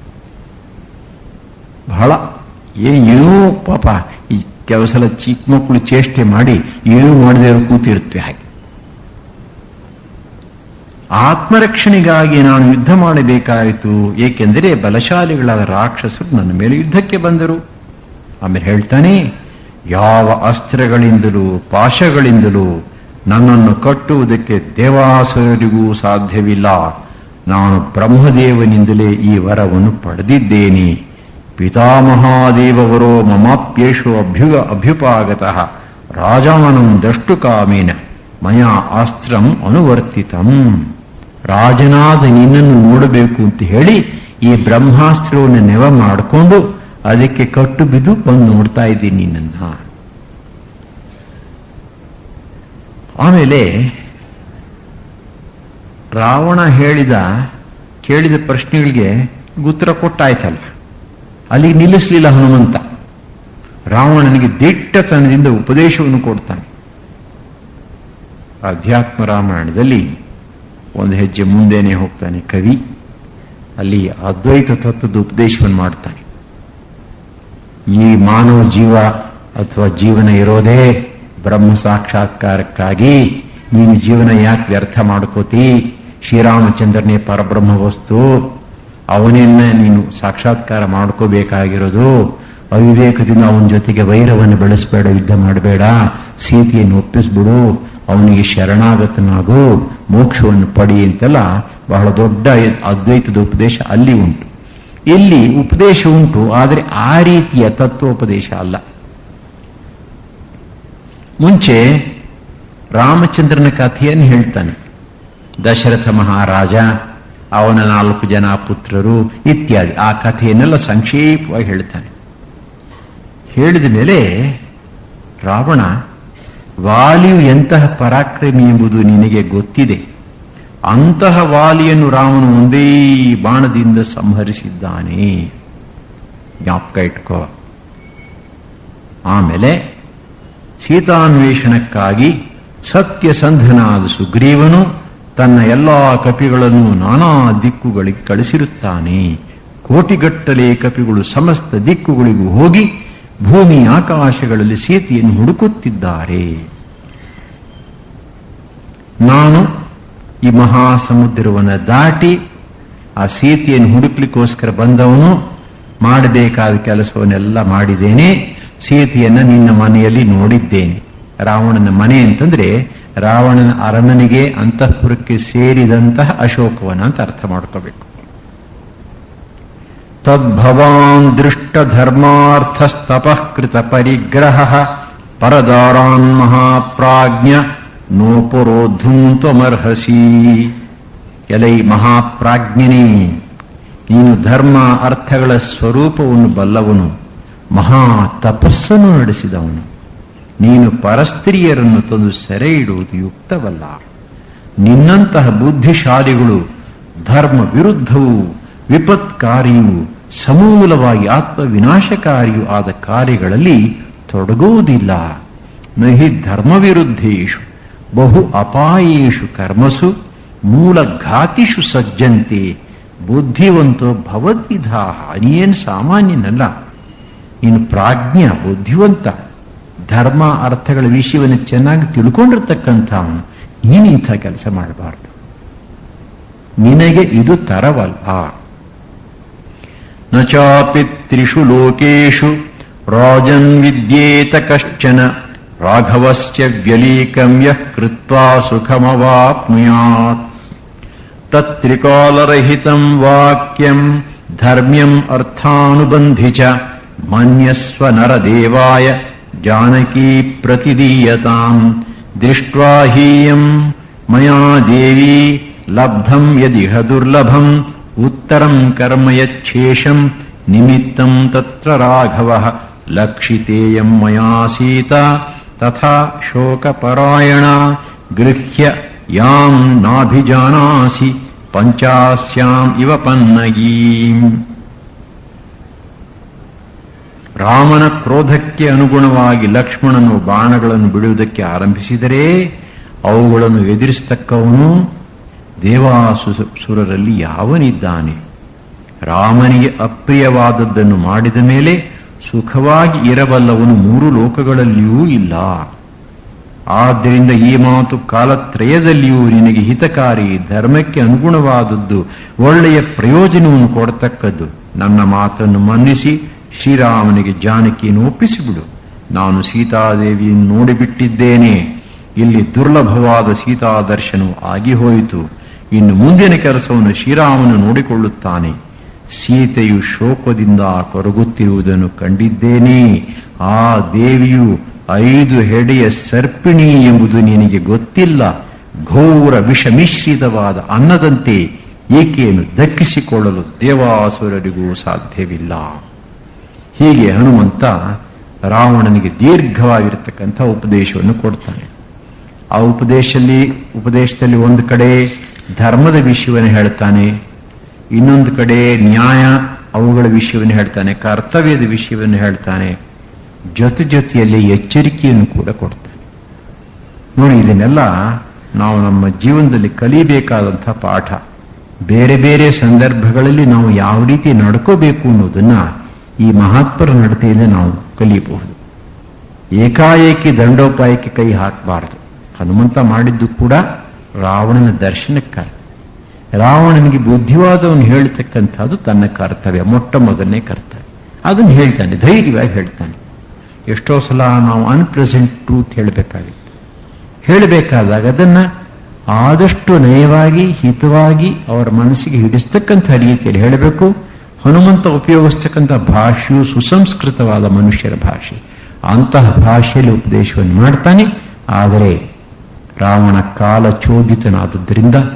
ಬಹಳ ಏ- ಏನೋ ಪಾಪ ಈ ಕೆಲವು ಸಲ ಚಿಕ್ಕ ಮಕ್ಕಳು ಚೇಷ್ಟೆ ಮಾಡಿ ಏನೂ ಮಾಡದೆ ಕೂತಿರುತ್ತೆ ಹಾಗೆ ಆತ್ಮರಕ್ಷಣೆಗಾಗಿ ನಾನು ಯುದ್ಧ ಮಾಡಬೇಕಾಯಿತು ಏಕೆಂದರೆ ಬಲಶಾಲಿಗಳಾದ ರಾಕ್ಷಸರು ನನ್ನ ಮೇಲೆ ಯುದ್ಧಕ್ಕೆ ಬಂದರು ಆಮೇಲೆ ಹೇಳ್ತಾನೆ ಯಾವ ಅಸ್ತ್ರಗಳಿಂದಲೂ ಪಾಶಗಳಿಂದಲೂ ನನ್ನನ್ನು ಕಟ್ಟುವುದಕ್ಕೆ ದೇವಾಸುರರಿಗೂ ಸಾಧ್ಯವಿಲ್ಲ ನಾನು ಬ್ರಹ್ಮದೇವನಿಂದಲೇ ಈ ವರವನ್ನು ಪಡೆದಿದ್ದೇನೆ ಪಿತಾಮಹಾದೇವವರೋ ಮಮಾಪ್ಯೇಷು ಅಭ್ಯುಗ ಅಭ್ಯುಪಾಗತಃ ರಾಜಾನಂ ದಷ್ಟು ಕಾಮೇನ ಮಯ ಅಸ್ತ್ರಂ ಅನುವರ್ತಿತಂ ರಾಜನಾದ ನಿನ್ನನ್ನು ನೋಡಬೇಕು ಅಂತ ಹೇಳಿ ಈ ಬ್ರಹ್ಮಾಸ್ತ್ರವನ್ನು ನೆವ ಮಾಡಿಕೊಂಡು ಅದಕ್ಕೆ ಕಟ್ಟು ಬಿದ್ದು ಬಂದು ನೋಡ್ತಾ ಇದ್ದೀನಿ ನಿನ್ನನ್ನ ಆಮೇಲೆ ರಾವಣ ಹೇಳಿದ ಕೇಳಿದ ಪ್ರಶ್ನೆಗಳಿಗೆ ಉತ್ತರ ಕೊಟ್ಟಾಯ್ತಲ್ಲ ಅಲ್ಲಿಗೆ ನಿಲ್ಲಿಸಲಿಲ್ಲ ಹನುಮಂತ ರಾವಣನಿಗೆ ದಿಟ್ಟತನದಿಂದ ಉಪದೇಶವನ್ನು ಕೊಡ್ತಾನೆ ಅಧ್ಯಾತ್ಮ ರಾಮಾಯಣದಲ್ಲಿ ಒಂದು ಹೆಜ್ಜೆ ಮುಂದೆನೆ ಹೋಗ್ತಾನೆ ಕವಿ ಅಲ್ಲಿ ಅದ್ವೈತ ತತ್ವದ ಉಪದೇಶವನ್ನು ಮಾಡ್ತಾನೆ ಈ ಮಾನವ ಜೀವ ಅಥವಾ ಜೀವನ ಇರೋದೇ ಬ್ರಹ್ಮ ಸಾಕ್ಷಾತ್ಕಾರಕ್ಕಾಗಿ ನೀನು ಜೀವನ ಯಾಕೆ ವ್ಯರ್ಥ ಮಾಡ್ಕೋತಿ ಶ್ರೀರಾಮಚಂದ್ರನೇ ಪರಬ್ರಹ್ಮ ವಸ್ತು ಅವನನ್ನ ನೀನು ಸಾಕ್ಷಾತ್ಕಾರ ಮಾಡ್ಕೋಬೇಕಾಗಿರೋದು ಅವಿವೇಕದಿಂದ ಅವನ ಜೊತೆಗೆ ವೈರವನ್ನು ಬೆಳೆಸಬೇಡ ಯುದ್ಧ ಮಾಡಬೇಡ ಸೀತೆಯನ್ನು ಒಪ್ಪಿಸ್ಬಿಡು ಅವನಿಗೆ ಶರಣಾಗತನಾಗು ಮೋಕ್ಷವನ್ನು ಪಡಿ ಅಂತೆಲ್ಲ ಬಹಳ ದೊಡ್ಡ ಅದ್ವೈತದ ಉಪದೇಶ ಅಲ್ಲಿ ಉಂಟು ಇಲ್ಲಿ ಉಪದೇಶ ಉಂಟು ಆದರೆ ಆ ರೀತಿಯ ತತ್ವೋಪದೇಶ ಅಲ್ಲ ಮುಂಚೆ ರಾಮಚಂದ್ರನ ಕಥೆಯನ್ನು ಹೇಳ್ತಾನೆ ದಶರಥ ಮಹಾರಾಜ ಅವನ ನಾಲ್ಕು ಜನ ಪುತ್ರರು ಇತ್ಯಾದಿ ಆ ಕಥೆಯನ್ನೆಲ್ಲ ಸಂಕ್ಷೇಪವಾಗಿ ಹೇಳ್ತಾನೆ ಹೇಳಿದ ಮೇಲೆ ರಾವಣ ವಾಲಿಯು ಎಂತಹ ಪರಾಕ್ರಮಿ ಎಂಬುದು ನಿನಗೆ ಗೊತ್ತಿದೆ ಅಂತಹ ವಾಲಿಯನ್ನು ರಾಮನು ಒಂದೇ ಬಾಣದಿಂದ ಸಂಹರಿಸಿದ್ದಾನೆ ಜ್ಞಾಪಕ ಇಟ್ಕೋ ಆಮೇಲೆ ಸೀತಾನ್ವೇಷಣಕ್ಕಾಗಿ ಸತ್ಯಸಂಧನಾದ ಸುಗ್ರೀವನು ತನ್ನ ಎಲ್ಲಾ ಕಪಿಗಳನ್ನು ನಾನಾ ದಿಕ್ಕುಗಳಿಗೆ ಕಳಿಸಿರುತ್ತಾನೆ ಕೋಟಿಗಟ್ಟಲೆ ಕಪಿಗಳು ಸಮಸ್ತ ದಿಕ್ಕುಗಳಿಗೂ ಹೋಗಿ ಭೂಮಿ ಆಕಾಶಗಳಲ್ಲಿ ಸೀತೆಯನ್ನು ಹುಡುಕುತ್ತಿದ್ದಾರೆ ನಾನು ಈ ಮಹಾಸಮುದ್ರವನ್ನು ದಾಟಿ ಆ ಸೀತೆಯನ್ನು ಹುಡುಕ್ಲಿಕ್ಕೋಸ್ಕರ ಬಂದವನು ಮಾಡಬೇಕಾದ ಕೆಲಸವನ್ನೆಲ್ಲ ಮಾಡಿದ್ದೇನೆ ಸೀತೆಯನ್ನ ನಿನ್ನ ಮನೆಯಲ್ಲಿ ನೋಡಿದ್ದೇನೆ ರಾವಣನ ಮನೆ ಅಂತಂದ್ರೆ ರಾವಣನ ಅರಮನೆಗೆ ಅಂತಃಪುರಕ್ಕೆ ಸೇರಿದಂತಹ ಅಶೋಕವನ ಅಂತ ಅರ್ಥ ಮಾಡ್ಕೋಬೇಕು ತದ್ಭವಾನ್ ದೃಷ್ಟಧರ್ಮಾರ್ಥಸ್ತಪಃ ಕೃತ ಪರಿಗ್ರಹ ಪರದಾರಾನ್ ಮಹಾಪ್ರಾಜ್ಞ ನೋಪರೋಧುಂ ತ್ವಮರ್ಹಸಿ ಎಲೈ ಮಹಾಪ್ರಾಜ್ಞನೇ ನೀನು ಧರ್ಮ ಅರ್ಥಗಳ ಸ್ವರೂಪವನ್ನು ಬಲ್ಲವನು ಮಹಾ ತಪಸ್ಸನ್ನು ನಡೆಸಿದವನು ನೀನು ಪರಸ್ತ್ರೀಯರನ್ನು ತಂದು ಸೆರೆ ಇಡುವುದು ಯುಕ್ತವಲ್ಲ ನಿನ್ನಂತಹ ಬುದ್ಧಿಶಾಲಿಗಳು ಧರ್ಮ ವಿರುದ್ಧವೂ ವಿಪತ್ಕಾರಿಯೂ ಸಮೂಲವಾಗಿ ಆತ್ಮವಿನಾಶಕಾರಿಯೂ ಆದ ಕಾರ್ಯಗಳಲ್ಲಿ ತೊಡಗುವುದಿಲ್ಲ ನಹಿ ಧರ್ಮ ವಿರುದ್ಧೇಶು ಬಹು ಅಪಾಯೇಷು ಕರ್ಮಸು ಮೂಲಘಾತಿಷು ಸಜ್ಜಂತೆ ಬುದ್ಧಿವಂತೋ ಭವದ್ವಿಧಾ ನೀನ್ ಸಾಮಾನ್ಯನಲ್ಲ ನೀನು ಪ್ರಾಜ್ಞ ಬುದ್ಧಿವಂತ ಧರ್ಮ ಅರ್ಥಗಳ ವಿಷಯವನ್ನು ಚೆನ್ನಾಗಿ ತಿಳ್ಕೊಂಡಿರ್ತಕ್ಕಂಥವನು ನೀನು ಇಂಥ ಕೆಲಸ ಮಾಡಬಾರ್ದು ನಿನಗೆ ಇದು ತರವಲ್ಲ ನ ಚಾಪಿ ತ್ರಿಷು ಲೋಕೇಶು ರಾಜನ್ ವಿದ್ಯೇತ ಕಶ್ಚನ ರಾಘವಸ್ಯ ವ್ಯಲೀಕಂ ಯಃ ಕೃತ್ವಾ ಸುಖಮವಾಪ್ನುಯಾತ್ ತತ್ರಿಕಾಲರಹಿತಂ ವಾಕ್ಯಂ ಧರ್ಮ್ಯಂ ಅರ್ಥಾನುಬಂಧಿ ಚ ಮನ್ಯಸ್ವ ನರದೇವಾಯ ಜಾನಕೀ ಪ್ರತಿದೀಯತಾಂ ದೃಷ್ಟ್ವಾ ಹೀಯಂ ಮಯಾ ದೇವಿ ಲಬ್ಧಂ ಯದಿಹ ದುರ್ಲಭಂ ಉತ್ತರಂ ಕರ್ಮ ಯಚ್ಛೇಷಂ ನಿಮಿತ್ತಂ ತತ್ರ ರಾಘವಃ ಲಕ್ಷಿತೇಯಂ ಮಯಾ ಸೀತಾ ತಥಾ ಶೋಕಪರಾಯಣ ಗೃಹ್ಯ ಯಾಂ ನಾಭಿಜಾನಾಸಿ ಪಂಚಾಸ್ಯಾಂ ಇವ ಪನ್ನಗೀಂ ರಾಮನ ಕ್ರೋಧಕ್ಕೆ ಅನುಗುಣವಾಗಿ ಲಕ್ಷ್ಮಣನು ಬಾಣಗಳನ್ನು ಬಿಡುವುದಕ್ಕೆ ಆರಂಭಿಸಿದರೆ ಅವುಗಳನ್ನು ಎದುರಿಸತಕ್ಕವನು ದೇವಾಸುರರಲ್ಲಿ ಯಾವನಿದ್ದಾನೆ ರಾಮನಿಗೆ ಅಪ್ರಿಯವಾದದ್ದನ್ನು ಮಾಡಿದ ಮೇಲೆ ಸುಖವಾಗಿ ಇರಬಲ್ಲವನು ಮೂರು ಲೋಕಗಳಲ್ಲಿಯೂ ಇಲ್ಲ ಆದ್ದರಿಂದ ಈ ಮಾತು ಕಾಲತ್ರಯದಲ್ಲಿಯೂ ನಿನಗೆ ಹಿತಕಾರಿ ಧರ್ಮಕ್ಕೆ ಅನುಗುಣವಾದದ್ದು ಒಳ್ಳೆಯ ಪ್ರಯೋಜನವನ್ನು ಕೊಡತಕ್ಕದ್ದು ನನ್ನ ಮಾತನ್ನು ಮನ್ನಿಸಿ ಶ್ರೀರಾಮನಿಗೆ ಜಾನಕಿಯನ್ನು ಒಪ್ಪಿಸಿಬಿಡು ನಾನು ಸೀತಾದೇವಿಯನ್ನು ನೋಡಿಬಿಟ್ಟಿದ್ದೇನೆ ಇಲ್ಲಿ ದುರ್ಲಭವಾದ ಸೀತಾ ದರ್ಶನವು ಆಗಿ ಹೋಯಿತು ಇನ್ನು ಮುಂದಿನ ಕೆಲಸವನ್ನು ಶ್ರೀರಾಮನು ನೋಡಿಕೊಳ್ಳುತ್ತಾನೆ ಸೀತೆಯು ಶೋಕದಿಂದ ಕೊರಗುತ್ತಿರುವುದನ್ನು ಕಂಡಿದ್ದೇನೆ ಆ ದೇವಿಯು ಐದು ಹೆಡೆಯ ಸರ್ಪಿಣಿ ಎಂಬುದು ನಿನಗೆ ಗೊತ್ತಿಲ್ಲ ಘೋರ ವಿಷ ಮಿಶ್ರಿತವಾದ ಅನ್ನದಂತೆ ಈಕೆಯನ್ನು ದಕ್ಕಿಸಿಕೊಳ್ಳಲು ದೇವಾಸುರರಿಗೂ ಸಾಧ್ಯವಿಲ್ಲ ಹೀಗೆ ಹನುಮಂತ ರಾವಣನಿಗೆ ದೀರ್ಘವಾಗಿರತಕ್ಕಂಥ ಉಪದೇಶವನ್ನು ಕೊಡ್ತಾನೆ ಆ ಉಪದೇಶದಲ್ಲಿ ಉಪದೇಶದಲ್ಲಿ ಒಂದು ಕಡೆ ಧರ್ಮದ ವಿಷಯವನ್ನು ಹೇಳ್ತಾನೆ ಇನ್ನೊಂದು ಕಡೆ ನ್ಯಾಯ ಅವುಗಳ ವಿಷಯವನ್ನು ಹೇಳ್ತಾನೆ ಕರ್ತವ್ಯದ ವಿಷಯವನ್ನು ಹೇಳ್ತಾನೆ ಜೊತೆ ಜೊತೆಯಲ್ಲಿ ಎಚ್ಚರಿಕೆಯನ್ನು ಕೂಡ ಕೊಡ್ತಾನೆ ನೋಡಿ ಇದನ್ನೆಲ್ಲ ನಾವು ನಮ್ಮ ಜೀವನದಲ್ಲಿ ಕಲಿಬೇಕಾದಂಥ ಪಾಠ ಬೇರೆ ಬೇರೆ ಸಂದರ್ಭಗಳಲ್ಲಿ ನಾವು ಯಾವ ರೀತಿ ನಡ್ಕೋಬೇಕು ಅನ್ನೋದನ್ನ ಈ ಮಹಾತ್ಮರ ನಡತೆಯಿಂದ ನಾವು ಕಲಿಯಬಹುದು ಏಕಾಏಕಿ ದಂಡೋಪಾಯಕ್ಕೆ ಕೈ ಹಾಕಬಾರದು ಹನುಮಂತ ಮಾಡಿದ್ದು ಕೂಡ ರಾವಣನ ದರ್ಶನಕ್ಕಾಗಿ ರಾವಣನಿಗೆ ಬುದ್ಧಿವಾದವನ್ನು ಹೇಳ್ತಕ್ಕಂಥದ್ದು ತನ್ನ ಕರ್ತವ್ಯ ಮೊಟ್ಟ ಮೊದಲನೇ ಕರ್ತವ್ಯ ಅದನ್ನು ಹೇಳ್ತಾನೆ ಧೈರ್ಯವಾಗಿ ಹೇಳ್ತಾನೆ ಎಷ್ಟೋ ಸಲ ನಾವು ಅನ್ಪ್ರೆಸೆಂಟ್ ಟ್ರೂತ್ ಹೇಳಬೇಕಾಗಿತ್ತು ಹೇಳಬೇಕಾದಾಗ ಅದನ್ನ ಆದಷ್ಟು ನಯವಾಗಿ ಹಿತವಾಗಿ ಅವರ ಮನಸ್ಸಿಗೆ ಹಿಡಿಸ್ತಕ್ಕಂಥ ರೀತಿಯಲ್ಲಿ ಹೇಳಬೇಕು ಹನುಮಂತ ಉಪಯೋಗಿಸ್ತಕ್ಕಂಥ ಭಾಷೆಯು ಸುಸಂಸ್ಕೃತವಾದ ಮನುಷ್ಯರ ಭಾಷೆ ಅಂತಹ ಭಾಷೆಯಲ್ಲಿ ಉಪದೇಶವನ್ನು ಮಾಡ್ತಾನೆ ಆದರೆ ರಾವಣ ಕಾಲ ಚೋದಿತನಾದದ್ದರಿಂದ